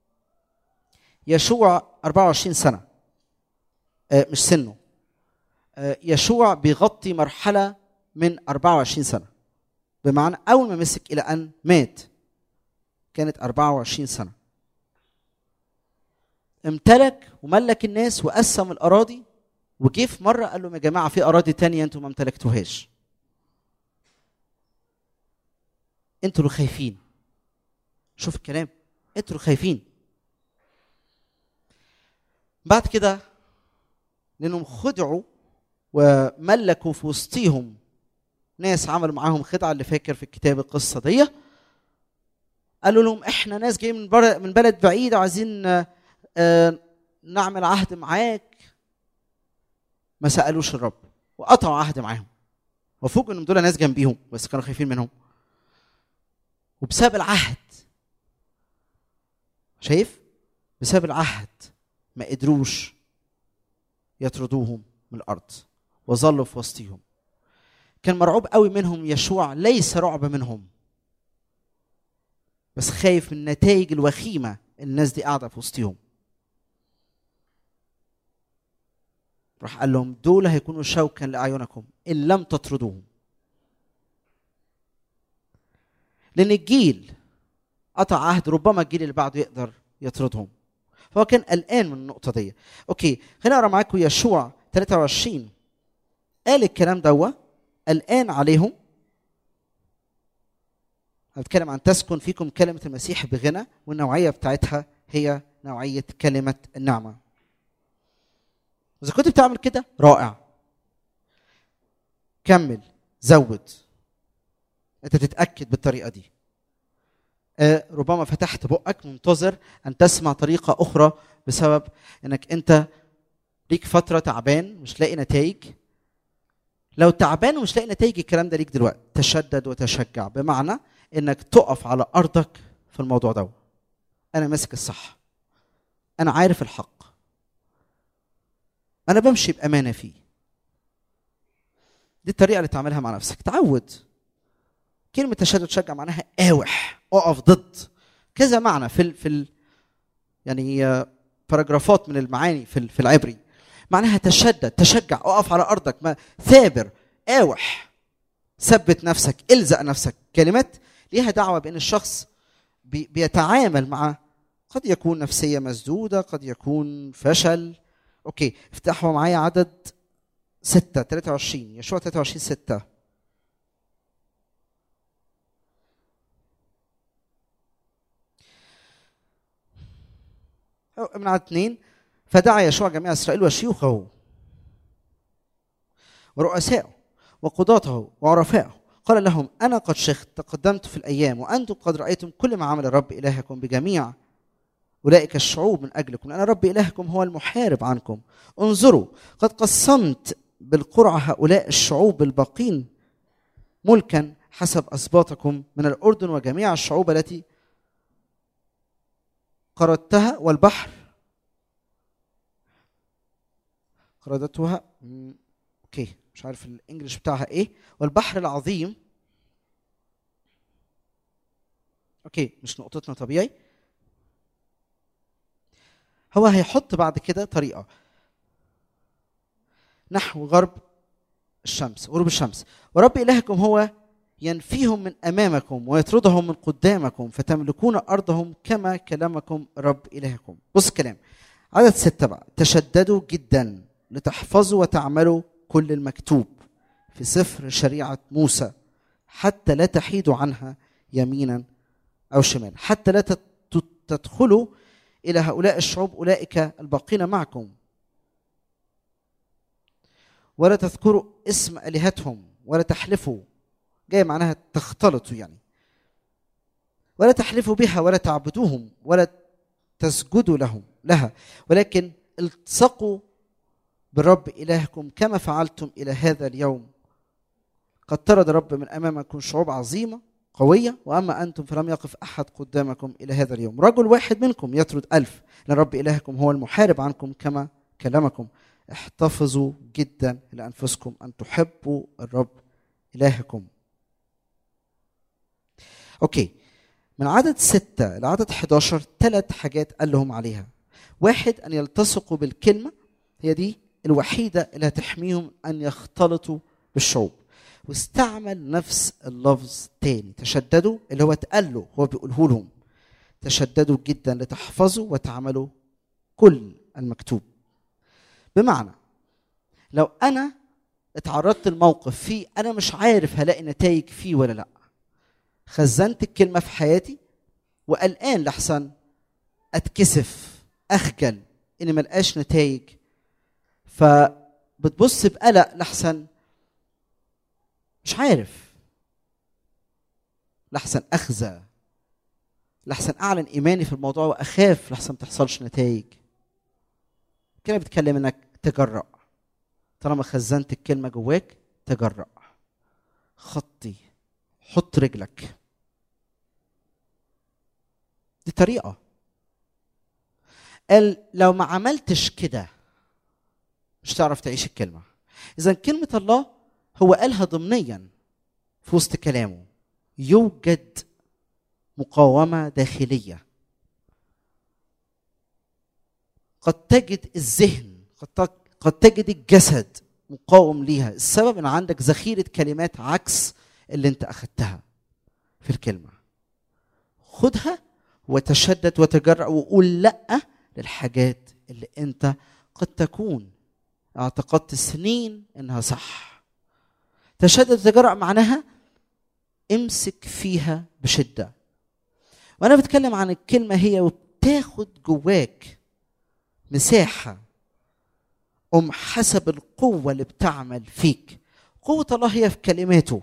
يشوع 24 سنة آه، مش سنه آه، يشوع بيغطي مرحلة من 24 سنة بمعنى أول ما مسك إلى أن مات كانت 24 سنة امتلك وملك الناس وقسم الأراضي وجه في مرة قال لهم يا جماعة في أراضي تانية أنتم ما امتلكتوهاش أنتوا اللي خايفين شوف الكلام أنتوا اللي خايفين بعد كده لأنهم خدعوا وملكوا في وسطيهم ناس عملوا معاهم خدعة اللي فاكر في الكتاب القصة دي قالوا لهم احنا ناس جايين من بر- من بلد بعيد عايزين آه، آه، نعمل عهد معاك ما سالوش الرب وقطعوا عهد معاهم وفوق انهم دول ناس جنبيهم بس كانوا خايفين منهم وبسبب العهد شايف بسبب العهد ما قدروش يطردوهم من الارض وظلوا في وسطهم كان مرعوب قوي منهم يشوع ليس رعب منهم بس خايف من النتائج الوخيمه الناس دي قاعده في وسطهم راح قال لهم دول هيكونوا شوكا لاعينكم ان لم تطردوهم لان الجيل قطع عهد ربما الجيل اللي بعده يقدر يطردهم فهو كان قلقان من النقطه دي اوكي خلينا اقرا معاكم يشوع 23 قال الكلام دوا قلقان عليهم هنتكلم عن تسكن فيكم كلمة المسيح بغنى والنوعية بتاعتها هي نوعية كلمة النعمة إذا كنت بتعمل كده رائع كمل زود أنت تتأكد بالطريقة دي آه، ربما فتحت بقك منتظر أن تسمع طريقة أخرى بسبب أنك أنت ليك فترة تعبان مش لاقي نتائج لو تعبان ومش لاقي نتائج الكلام ده ليك دلوقتي تشدد وتشجع بمعنى انك تقف على ارضك في الموضوع ده انا ماسك الصح انا عارف الحق انا بمشي بامانه فيه دي الطريقه اللي تعملها مع نفسك تعود كلمه تشدد تشجع معناها قاوح اقف ضد كذا معنى في ال في ال يعني آه، باراجرافات من المعاني في ال- في العبري معناها تشدد تشجع اقف على ارضك ما ثابر قاوح ثبت نفسك الزق نفسك كلمات ليها دعوه بان الشخص بي بيتعامل مع قد يكون نفسيه مسدوده قد يكون فشل اوكي افتحوا معايا عدد 6 23 يشوع 23 6 من عدد اثنين فدعا يشوع جميع اسرائيل وشيوخه ورؤسائه وقضاته وعرفائه قال لهم انا قد شخت تقدمت في الايام وانتم قد رايتم كل ما عمل الرب الهكم بجميع اولئك الشعوب من اجلكم لان الرب الهكم هو المحارب عنكم انظروا قد قسمت بالقرعه هؤلاء الشعوب الباقين ملكا حسب اسباطكم من الاردن وجميع الشعوب التي قردتها والبحر قردتها مم، اوكي مش عارف الانجليش بتاعها ايه والبحر العظيم اوكي مش نقطتنا طبيعي هو هيحط بعد كده طريقه نحو غرب الشمس غروب الشمس ورب الهكم هو ينفيهم من امامكم ويطردهم من قدامكم فتملكون ارضهم كما كلمكم رب الهكم بص الكلام عدد ستة بقى تشددوا جدا لتحفظوا وتعملوا كل المكتوب في سفر شريعة موسى حتى لا تحيدوا عنها يمينا أو شمالا حتى لا تت- تدخلوا إلى هؤلاء الشعوب أولئك الباقين معكم ولا تذكروا اسم آلهتهم ولا تحلفوا جاي معناها تختلطوا يعني ولا تحلفوا بها ولا تعبدوهم ولا تسجدوا لهم لها ولكن التصقوا بالرب إلهكم كما فعلتم إلى هذا اليوم قد طرد الرب من أمامكم شعوب عظيمة قوية وأما أنتم فلم يقف أحد قدامكم إلى هذا اليوم رجل واحد منكم يطرد ألف لأن الرب إلهكم هو المحارب عنكم كما كلمكم احتفظوا جدا لأنفسكم أن تحبوا الرب إلهكم أوكي من عدد ستة لعدد 11 ثلاث حاجات قال لهم عليها واحد أن يلتصقوا بالكلمة هي دي الوحيدة اللي هتحميهم أن يختلطوا بالشعوب واستعمل نفس اللفظ تاني تشددوا اللي هو اتقال له هو بيقوله لهم تشددوا جدا لتحفظوا وتعملوا كل المكتوب بمعنى لو انا اتعرضت لموقف فيه انا مش عارف هلاقي نتائج فيه ولا لا خزنت الكلمه في حياتي وقلقان لحسن اتكسف اخجل ان ملقاش نتائج فبتبص بقلق لحسن مش عارف لحسن اخزى لحسن اعلن ايماني في الموضوع واخاف لحسن ما تحصلش نتائج كده بتكلم انك تجرأ طالما خزنت الكلمه جواك تجرأ خطي حط رجلك دي طريقه قال لو ما عملتش كده مش تعرف تعيش الكلمه اذا كلمه الله هو قالها ضمنيا في وسط كلامه يوجد مقاومه داخليه قد تجد الذهن قد قد تجد الجسد مقاوم ليها السبب ان عندك ذخيره كلمات عكس اللي انت اخذتها في الكلمه خدها وتشدد وتجرأ وقول لا للحاجات اللي انت قد تكون اعتقدت سنين انها صح تشدد وتجرأ معناها امسك فيها بشده وانا بتكلم عن الكلمه هي وبتاخد جواك مساحه ام حسب القوه اللي بتعمل فيك قوه الله هي في كلماته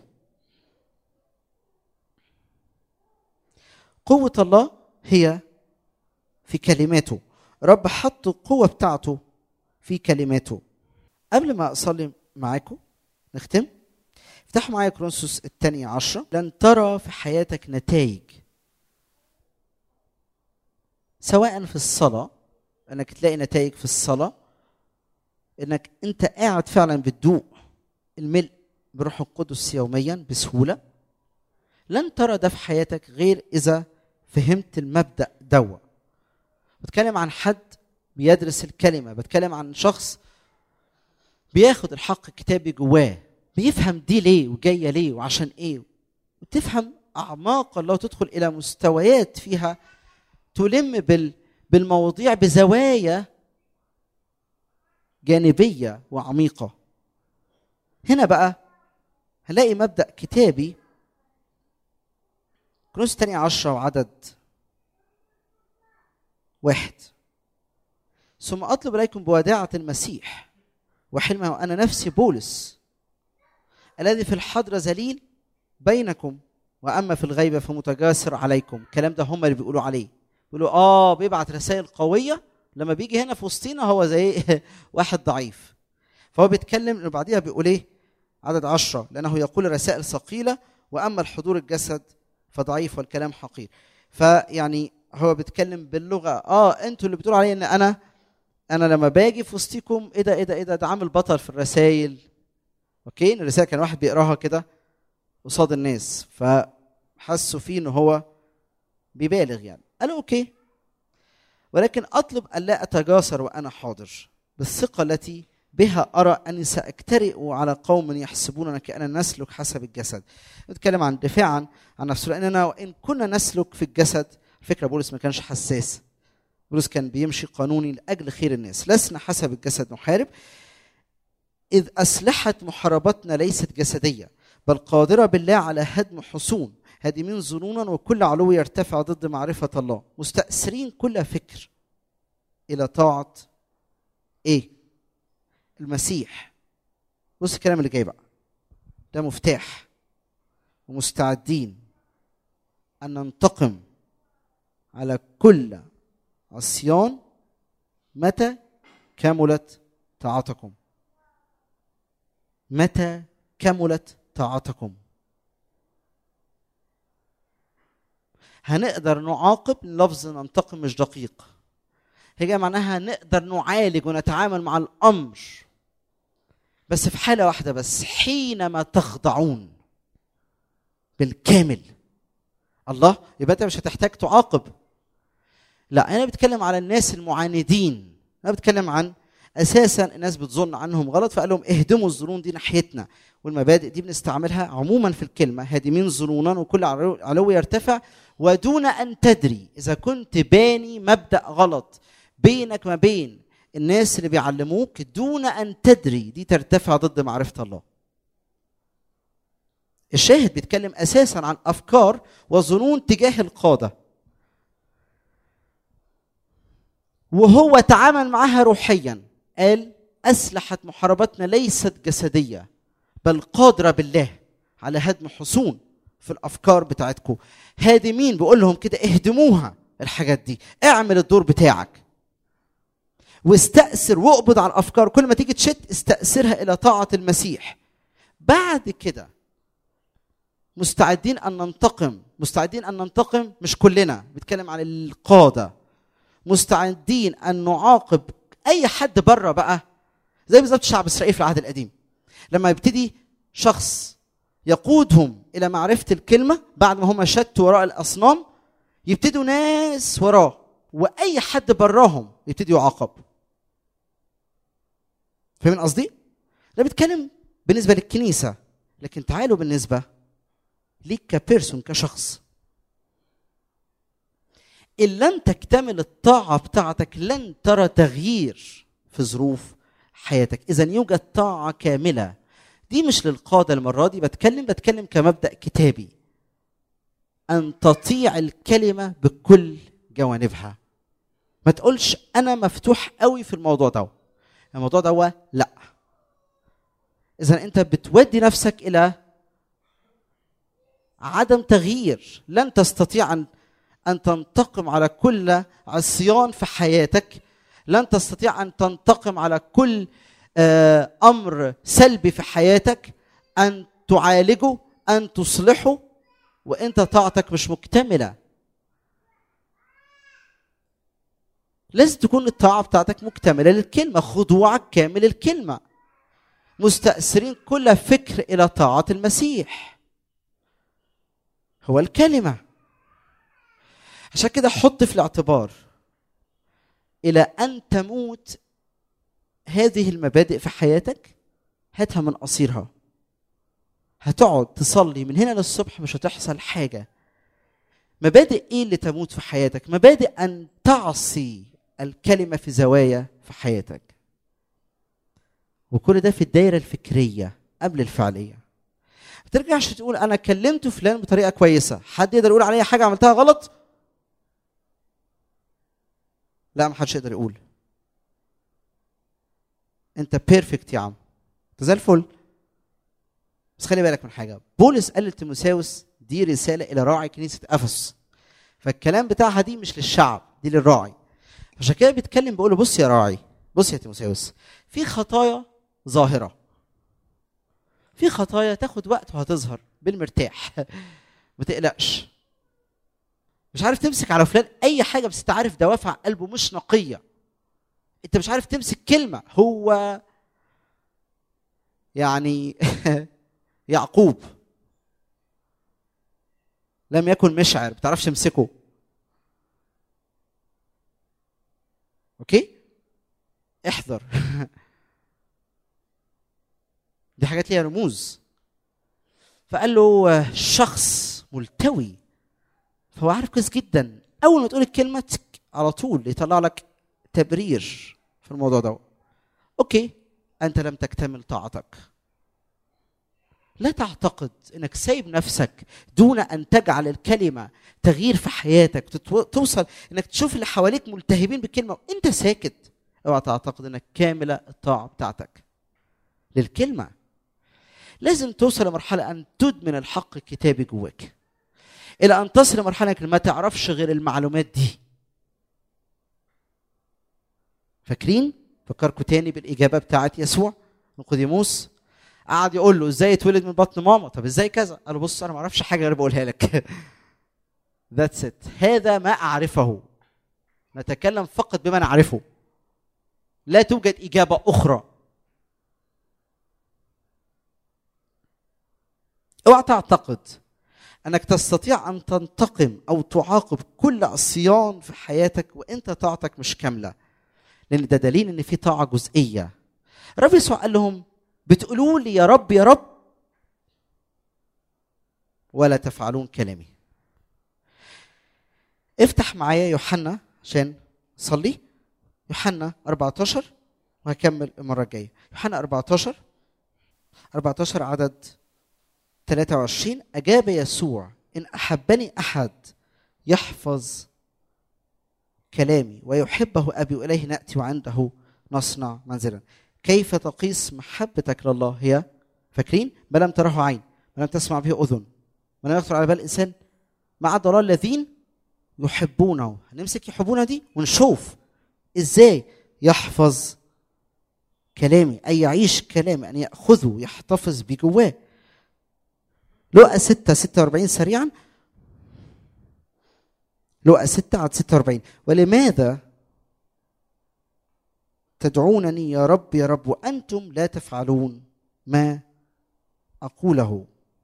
قوه الله هي في كلماته رب حط القوه بتاعته في كلماته قبل ما اصلي معاكم نختم افتحوا معايا كرونسوس الثانية عشرة لن ترى في حياتك نتائج سواء في الصلاة انك تلاقي نتائج في الصلاة انك انت قاعد فعلا بتدوق الملء بروح القدس يوميا بسهولة لن ترى ده في حياتك غير اذا فهمت المبدأ دوا بتكلم عن حد بيدرس الكلمة بتكلم عن شخص بياخد الحق الكتابي جواه بيفهم دي ليه وجايه ليه وعشان ايه وتفهم اعماق الله وتدخل الى مستويات فيها تلم بال بالمواضيع بزوايا جانبيه وعميقه هنا بقى هنلاقي مبدا كتابي كنوز الثانية عشرة وعدد واحد ثم أطلب إليكم بوداعة المسيح وحلمه وأنا نفسي بولس الذي في الحضرة ذليل بينكم وأما في الغيبة فمتجاسر عليكم الكلام ده هم اللي بيقولوا عليه بيقولوا آه بيبعت رسائل قوية لما بيجي هنا في وسطينا هو زي واحد ضعيف فهو بيتكلم إنه بعديها بيقول إيه عدد عشرة لأنه يقول رسائل ثقيلة وأما الحضور الجسد فضعيف والكلام حقير فيعني هو بيتكلم باللغه اه انتوا اللي بتقولوا علي ان انا انا لما باجي في وسطيكم ايه ده ايه ده ايه ده ده عامل بطل في الرسائل اوكي الرسائل كان واحد بيقراها كده قصاد الناس فحسوا فيه ان هو بيبالغ يعني قالوا اوكي ولكن اطلب الا اتجاسر وانا حاضر بالثقه التي بها ارى اني ساجترئ على قوم يحسبوننا كاننا نسلك حسب الجسد نتكلم عن دفاعا عن نفسه لاننا وان كنا نسلك في الجسد فكره بولس ما كانش حساس بولس كان بيمشي قانوني لاجل خير الناس لسنا حسب الجسد نحارب اذ اسلحه محاربتنا ليست جسديه بل قادره بالله على هدم حصون هادمين ظنونا وكل علو يرتفع ضد معرفه الله مستأثرين كل فكر الى طاعه ايه المسيح بص الكلام اللي جاي بقى ده مفتاح ومستعدين ان ننتقم على كل عصيان متى كملت طاعتكم متى كملت طاعتكم هنقدر نعاقب لفظ ننتقم مش دقيق هي معناها نقدر نعالج ونتعامل مع الامر بس في حاله واحده بس حينما تخضعون بالكامل الله يبقى انت مش هتحتاج تعاقب لا انا بتكلم على الناس المعاندين انا بتكلم عن اساسا الناس بتظن عنهم غلط فقال لهم اهدموا الظنون دي ناحيتنا والمبادئ دي بنستعملها عموما في الكلمه هادمين ظنونا وكل علو يرتفع ودون ان تدري اذا كنت باني مبدا غلط بينك ما بين الناس اللي بيعلموك دون ان تدري دي ترتفع ضد معرفه الله الشاهد بيتكلم اساسا عن افكار وظنون تجاه القاده وهو تعامل معها روحيا قال اسلحه محاربتنا ليست جسديه بل قادره بالله على هدم حصون في الافكار بتاعتكم هادمين بيقول لهم كده اهدموها الحاجات دي اعمل الدور بتاعك واستأثر واقبض على الافكار كل ما تيجي تشت استأثرها الى طاعه المسيح بعد كده مستعدين ان ننتقم مستعدين ان ننتقم مش كلنا بيتكلم عن القاده مستعدين ان نعاقب اي حد بره بقى زي بالظبط شعب اسرائيل في العهد القديم لما يبتدي شخص يقودهم الى معرفه الكلمه بعد ما هم شتوا وراء الاصنام يبتدوا ناس وراه واي حد براهم يبتدي يعاقب فاهمين قصدي؟ ده بيتكلم بالنسبه للكنيسه لكن تعالوا بالنسبه ليك كبيرسون كشخص ان لم تكتمل الطاعه بتاعتك لن ترى تغيير في ظروف حياتك اذا يوجد طاعه كامله دي مش للقاده المره دي بتكلم بتكلم كمبدا كتابي ان تطيع الكلمه بكل جوانبها ما تقولش انا مفتوح قوي في الموضوع ده الموضوع ده لا اذا انت بتودي نفسك الى عدم تغيير لن تستطيع ان ان تنتقم على كل عصيان في حياتك لن تستطيع ان تنتقم على كل امر سلبي في حياتك ان تعالجه ان تصلحه وانت طاعتك مش مكتمله لازم تكون الطاعه بتاعتك مكتمله للكلمه خضوعك كامل الكلمه مستأثرين كل فكر الى طاعه المسيح هو الكلمه عشان كده حط في الاعتبار الى ان تموت هذه المبادئ في حياتك هاتها من قصيرها هتقعد تصلي من هنا للصبح مش هتحصل حاجه مبادئ ايه اللي تموت في حياتك مبادئ ان تعصي الكلمه في زوايا في حياتك وكل ده في الدايره الفكريه قبل الفعليه ما ترجعش تقول انا كلمت فلان بطريقه كويسه حد يقدر يقول عليا حاجه عملتها غلط لا ما حدش يقدر يقول انت بيرفكت يا عم انت زي الفل بس خلي بالك من حاجه بولس قال لتيموساوس دي رساله الى راعي كنيسه افسس فالكلام بتاعها دي مش للشعب دي للراعي عشان كده بيتكلم بيقول له بص يا راعي بص يا تيموساوس في خطايا ظاهره في خطايا تاخد وقت وهتظهر بالمرتاح ما تقلقش مش عارف تمسك على فلان اي حاجه بس انت عارف دوافع قلبه مش نقيه انت مش عارف تمسك كلمه هو يعني يعقوب لم يكن مشعر بتعرفش تمسكه اوكي احذر دي حاجات ليها رموز فقال له شخص ملتوي فهو عارف كويس جدا اول ما تقول الكلمه تك على طول يطلع لك تبرير في الموضوع ده اوكي انت لم تكتمل طاعتك لا تعتقد انك سايب نفسك دون ان تجعل الكلمه تغيير في حياتك تتو... توصل انك تشوف اللي حواليك ملتهبين بالكلمه وانت ساكت اوعى تعتقد انك كامله الطاعه بتاعتك للكلمه لازم توصل لمرحله ان تدمن الحق الكتابي جواك الى ان تصل لمرحله انك ما تعرفش غير المعلومات دي فاكرين فكركم تاني بالاجابه بتاعت يسوع نيقوديموس قعد يقول له ازاي اتولد من بطن ماما طب ازاي كذا قال له بص انا ما اعرفش حاجه غير بقولها لك ذاتس ات هذا ما اعرفه نتكلم فقط بما نعرفه لا توجد اجابه اخرى اوعى تعتقد انك تستطيع ان تنتقم او تعاقب كل عصيان في حياتك وانت طاعتك مش كامله لان ده دليل ان في طاعه جزئيه الرب يسوع قال لهم بتقولوا لي يا رب يا رب ولا تفعلون كلامي افتح معايا يوحنا عشان صلي يوحنا 14 وهكمل المره الجايه يوحنا 14 14 عدد 23 أجاب يسوع إن أحبني أحد يحفظ كلامي ويحبه أبي وإليه نأتي وعنده نصنع منزلا كيف تقيس محبتك لله هي فاكرين ما لم تره عين ما لم تسمع به أذن ما لم يخطر على بال إنسان مع ضلال الذين يحبونه هنمسك يحبونه دي ونشوف إزاي يحفظ كلامي أي يعيش كلامي أن يأخذه يحتفظ بجواه لقى 6 46 سريعا لقى 6 عدد 46 ولماذا تدعونني يا رب يا رب وانتم لا تفعلون ما اقوله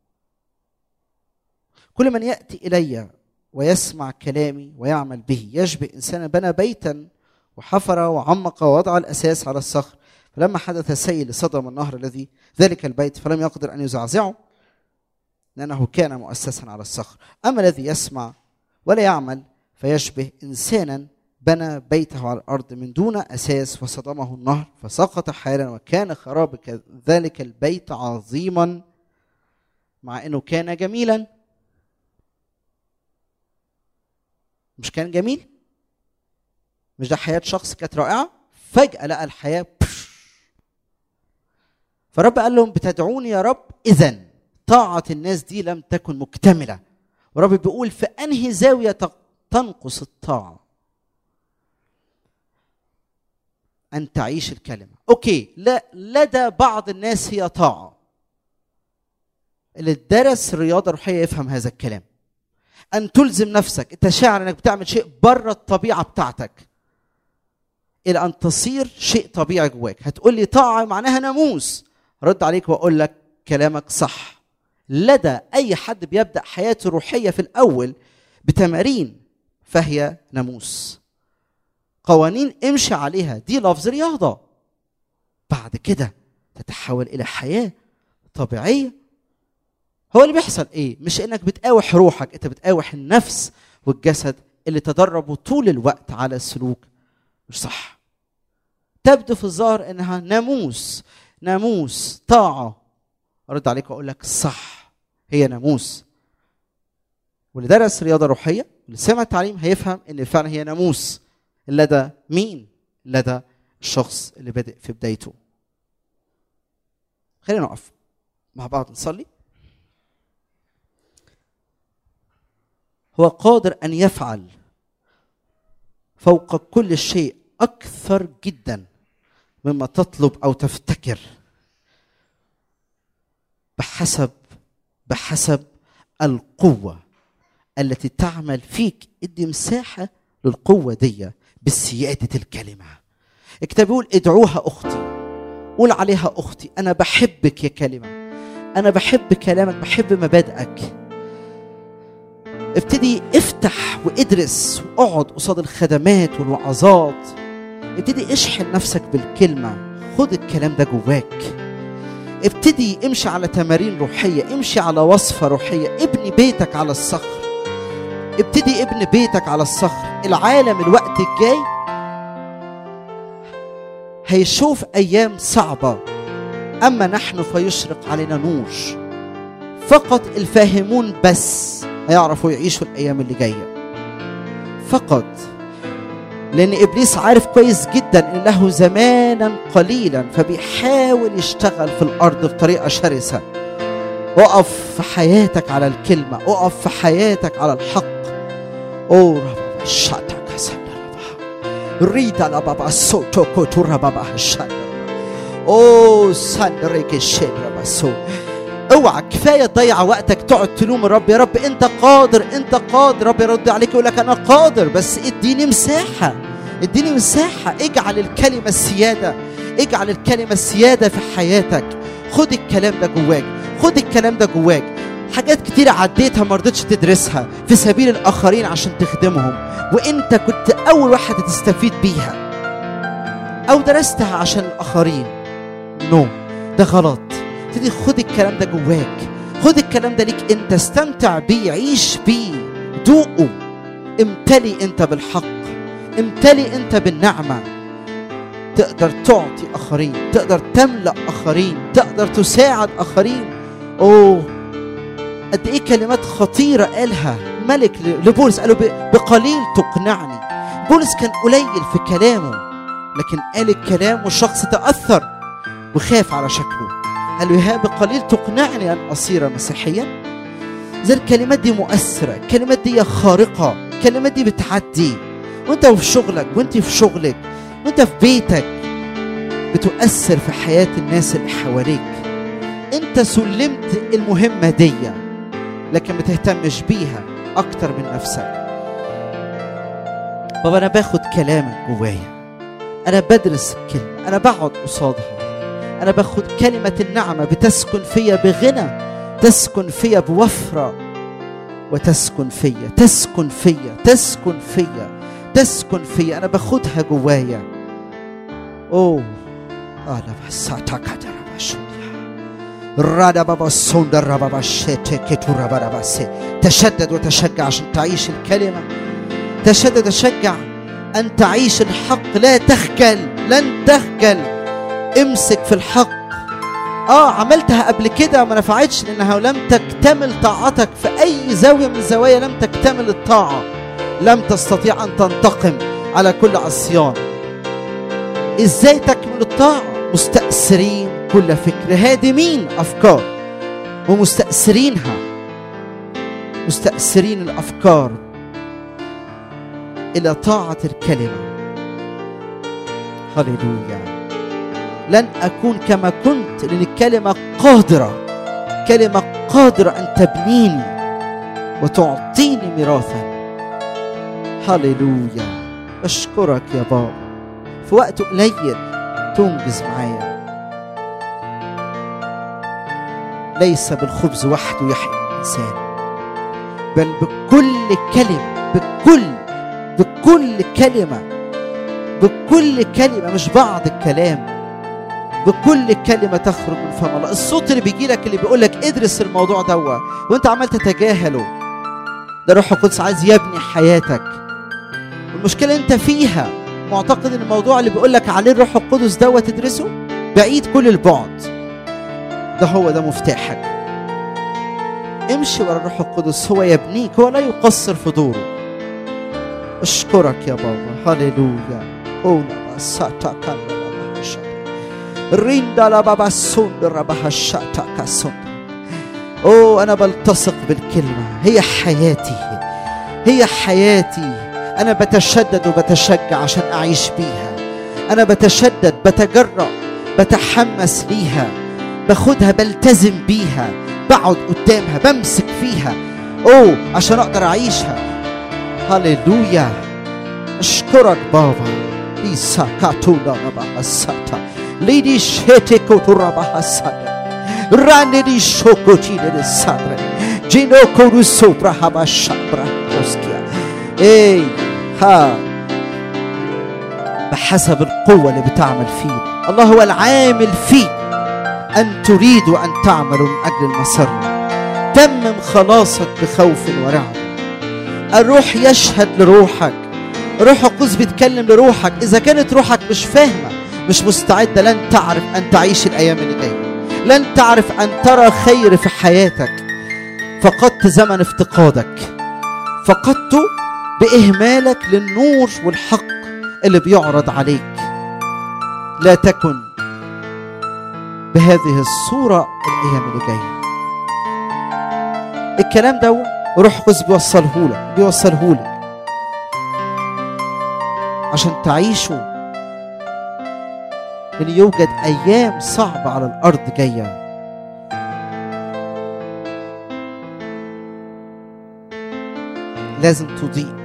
كل من ياتي الي ويسمع كلامي ويعمل به يشبه انسانا بنى بيتا وحفر وعمق ووضع الاساس على الصخر فلما حدث سيل صدم النهر الذي ذلك البيت فلم يقدر ان يزعزعه لأنه كان مؤسسا على الصخر أما الذي يسمع ولا يعمل فيشبه إنسانا بنى بيته على الأرض من دون أساس وصدمه النهر فسقط حالا وكان خراب ذلك البيت عظيما مع أنه كان جميلا مش كان جميل مش ده حياة شخص كانت رائعة فجأة لقى الحياة فرب قال لهم بتدعوني يا رب إذن طاعة الناس دي لم تكن مكتملة ورب بيقول في أنهي زاوية تنقص الطاعة أن تعيش الكلمة أوكي لا لدى بعض الناس هي طاعة اللي درس رياضة روحية يفهم هذا الكلام أن تلزم نفسك أنت شاعر أنك بتعمل شيء بره الطبيعة بتاعتك إلى أن تصير شيء طبيعي جواك هتقول لي طاعة معناها ناموس رد عليك وأقول لك كلامك صح لدى اي حد بيبدا حياته الروحيه في الاول بتمارين فهي ناموس قوانين امشي عليها دي لفظ رياضه بعد كده تتحول الى حياه طبيعيه هو اللي بيحصل ايه مش انك بتقاوح روحك انت بتقاوح النفس والجسد اللي تدربوا طول الوقت على السلوك مش صح تبدو في الظاهر انها ناموس ناموس طاعه ارد عليك واقول لك صح هي ناموس واللي درس رياضه روحيه واللي سمع التعليم هيفهم ان فعلا هي ناموس لدى مين لدى الشخص اللي بادئ في بدايته خلينا نقف مع بعض نصلي هو قادر ان يفعل فوق كل شيء اكثر جدا مما تطلب او تفتكر بحسب بحسب القوه التي تعمل فيك ادي مساحه للقوه دي بسياده الكلمه الكتاب بيقول ادعوها اختي قول عليها اختي انا بحبك يا كلمه انا بحب كلامك بحب مبادئك ابتدي افتح وادرس واقعد قصاد الخدمات والوعظات ابتدي اشحن نفسك بالكلمه خد الكلام ده جواك ابتدي امشي على تمارين روحيه امشي على وصفه روحيه ابني بيتك على الصخر ابتدي ابن بيتك على الصخر العالم الوقت الجاي هيشوف ايام صعبه اما نحن فيشرق علينا نور فقط الفاهمون بس هيعرفوا يعيشوا الايام اللي جايه فقط لان ابليس عارف كويس جدا ان له زمانا قليلا فبيحاول يشتغل في الارض بطريقه شرسه اقف في حياتك على الكلمه اقف في حياتك على الحق او ربا شاتك ريدا لبابا سوتو كوتو ربابا شاتك او ساندريك الشيب سو اوعى كفايه تضيع وقتك تقعد تلوم الرب يا رب انت قادر انت قادر رب يرد عليك يقول لك انا قادر بس اديني مساحه اديني مساحه اجعل الكلمه السياده اجعل الكلمه السياده في حياتك خد الكلام ده جواك خد الكلام ده جواك حاجات كتيرة عديتها ما رضيتش تدرسها في سبيل الآخرين عشان تخدمهم وأنت كنت أول واحد تستفيد بيها أو درستها عشان الآخرين نو no. ده غلط ابتدي خد الكلام ده جواك خد الكلام ده ليك انت استمتع بيه عيش بيه دوقه امتلي انت بالحق امتلي انت بالنعمة تقدر تعطي آخرين تقدر تملأ آخرين تقدر تساعد آخرين أوه قد إيه كلمات خطيرة قالها ملك لبولس قالوا بقليل تقنعني بولس كان قليل في كلامه لكن قال الكلام والشخص تأثر وخاف على شكله قال له يا بقليل تقنعني أن أصير مسيحيا زي الكلمات دي مؤثرة الكلمات دي خارقة الكلمات دي بتعدي وانت في شغلك وانت في شغلك وانت في بيتك بتؤثر في حياة الناس اللي حواليك انت سلمت المهمة دي لكن ما تهتمش بيها اكتر من نفسك بابا انا باخد كلامك جوايا انا بدرس الكلمة انا بقعد قصادها انا باخد كلمة النعمة بتسكن فيا بغنى تسكن فيا بوفرة وتسكن فيا تسكن فيا تسكن فيا تسكن فيا انا باخدها جوايا اوه انا بساتك رادا بابا سوندر بابا شيتكتو بابا تشدد وتشجع عشان تعيش الكلمة تشدد وتشجع أن تعيش الحق لا تخجل لن تخجل امسك في الحق اه عملتها قبل كده ما نفعتش لانها لم تكتمل طاعتك في اي زاويه من الزوايا لم تكتمل الطاعه لم تستطيع ان تنتقم على كل عصيان ازاي تكمل الطاعه مستأثرين كل فكر هادمين افكار ومستأثرينها مستأثرين الافكار الى طاعه الكلمه هللويا لن اكون كما كنت لان الكلمه قادره كلمه قادره ان تبنيني وتعطيني ميراثا هللويا اشكرك يا بابا في وقت قليل تنجز معايا ليس بالخبز وحده يحيى الانسان بل بكل كلمه بكل بكل كلمه بكل كلمه مش بعض الكلام بكل كلمه تخرج من فم الله الصوت اللي بيجي لك اللي بيقول لك ادرس الموضوع دوا وانت عمال تتجاهله ده روح القدس عايز يبني حياتك والمشكله انت فيها معتقد ان الموضوع اللي بيقول لك عليه الروح القدس دوا تدرسه بعيد كل البعد ده هو ده مفتاحك امشي ورا الروح القدس هو يبنيك هو لا يقصر في دوره اشكرك يا بابا هللويا اونا ساتا ريندا لا بابا سوندر بها شاتا كاسوندر اوه انا بلتصق بالكلمه هي حياتي هي حياتي انا بتشدد وبتشجع عشان اعيش بيها انا بتشدد بتجرأ بتحمس ليها باخدها بلتزم بيها بقعد قدامها بمسك فيها اوه عشان اقدر اعيشها هللويا اشكرك بابا ليسا كاتولا ربا ساتا ليدي شيتي كوتورا بها ساتا راني دي شوكو تشيني دي سابرا جينو كورو سوبرا هبا شابرا اوسكيا اي ها بحسب القوة اللي بتعمل فيه الله هو العامل فيك أن تريدوا أن تعملوا من أجل المسر تمم خلاصك بخوف ورعب الروح يشهد لروحك روح القدس بيتكلم لروحك إذا كانت روحك مش فاهمة مش مستعدة لن تعرف أن تعيش الأيام اللي جاية لن تعرف أن ترى خير في حياتك فقدت زمن افتقادك فقدته بإهمالك للنور والحق اللي بيعرض عليك لا تكن بهذه الصورة الأيام اللي جاية الكلام ده روح قدس بيوصله لك بيوصله لك عشان تعيشوا ان يوجد ايام صعبه على الارض جايه لازم تضيء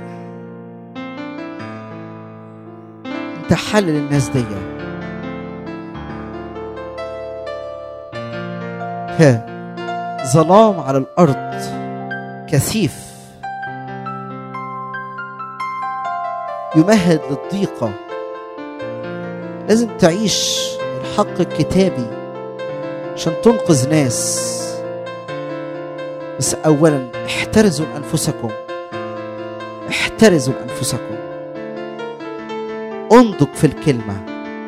انت حل للناس دي ها ظلام على الارض كثيف يمهد للضيقه لازم تعيش الحق الكتابي عشان تنقذ ناس بس اولا احترزوا انفسكم احترزوا انفسكم انضج في الكلمه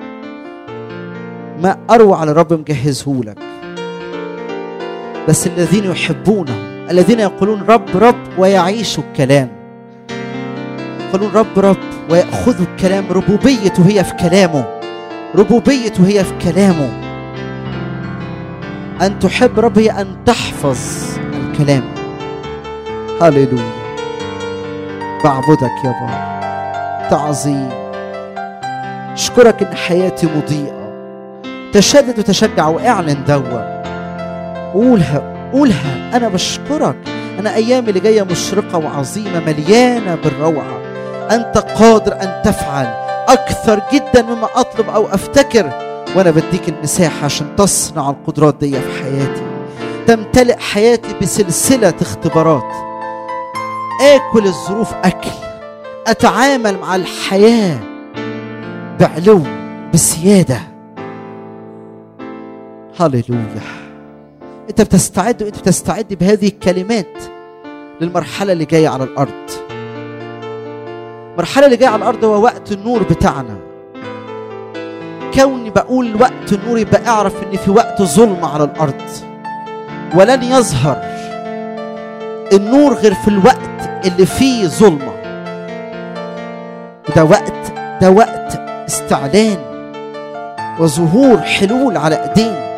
ما اروع على الرب مجهزه لك بس الذين يحبونه الذين يقولون رب رب ويعيشوا الكلام يقولون رب رب ويأخذوا الكلام ربوبيته هي في كلامه ربوبيته هي في كلامه أن تحب رب هي أن تحفظ الكلام هللويا بعبدك يا بابا تعظيم اشكرك ان حياتي مضيئة تشدد وتشجع واعلن دوا قولها قولها انا بشكرك انا ايامي اللي جايه مشرقه وعظيمه مليانه بالروعه انت قادر ان تفعل اكثر جدا مما اطلب او افتكر وانا بديك المساحه عشان تصنع القدرات دي في حياتي تمتلئ حياتي بسلسله اختبارات اكل الظروف اكل اتعامل مع الحياه بعلو بسياده هللويا انت بتستعد وانت بتستعد بهذه الكلمات للمرحله اللي جايه على الارض المرحله اللي جايه على الارض هو وقت النور بتاعنا كوني بقول وقت النور يبقى اعرف ان في وقت ظلمه على الارض ولن يظهر النور غير في الوقت اللي فيه ظلمه وده وقت ده وقت استعلان وظهور حلول على ايدين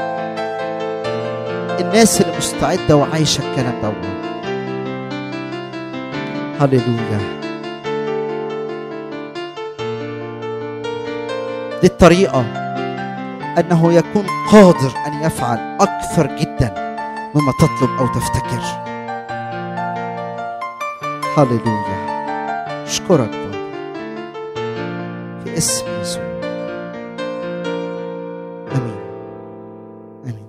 الناس اللي مستعده وعايشه الكلام ده هللويا دي الطريقه انه يكون قادر ان يفعل اكثر جدا مما تطلب او تفتكر هللويا اشكرك بابا في اسم يسوع امين امين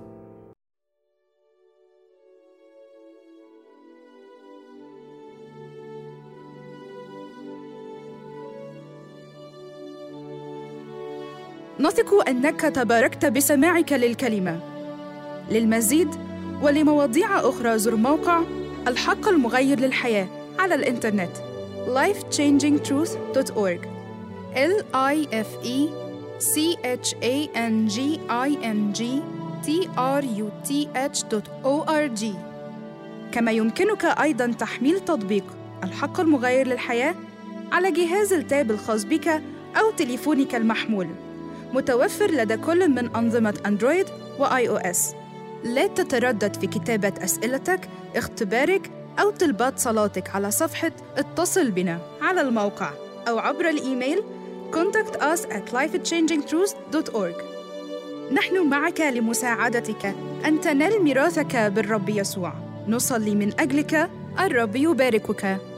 نثق أنك تباركت بسماعك للكلمة للمزيد ولمواضيع أخرى زر موقع الحق المغير للحياة على الإنترنت lifechangingtruth.org l i f e c h a n g i n g t r u t h.org كما يمكنك أيضا تحميل تطبيق الحق المغير للحياة على جهاز التاب الخاص بك أو تليفونك المحمول متوفر لدى كل من أنظمة أندرويد وآي أو إس لا تتردد في كتابة أسئلتك، اختبارك أو طلبات صلاتك على صفحة اتصل بنا على الموقع أو عبر الإيميل contact us at lifechangingtruth.org نحن معك لمساعدتك أن تنال ميراثك بالرب يسوع نصلي من أجلك الرب يباركك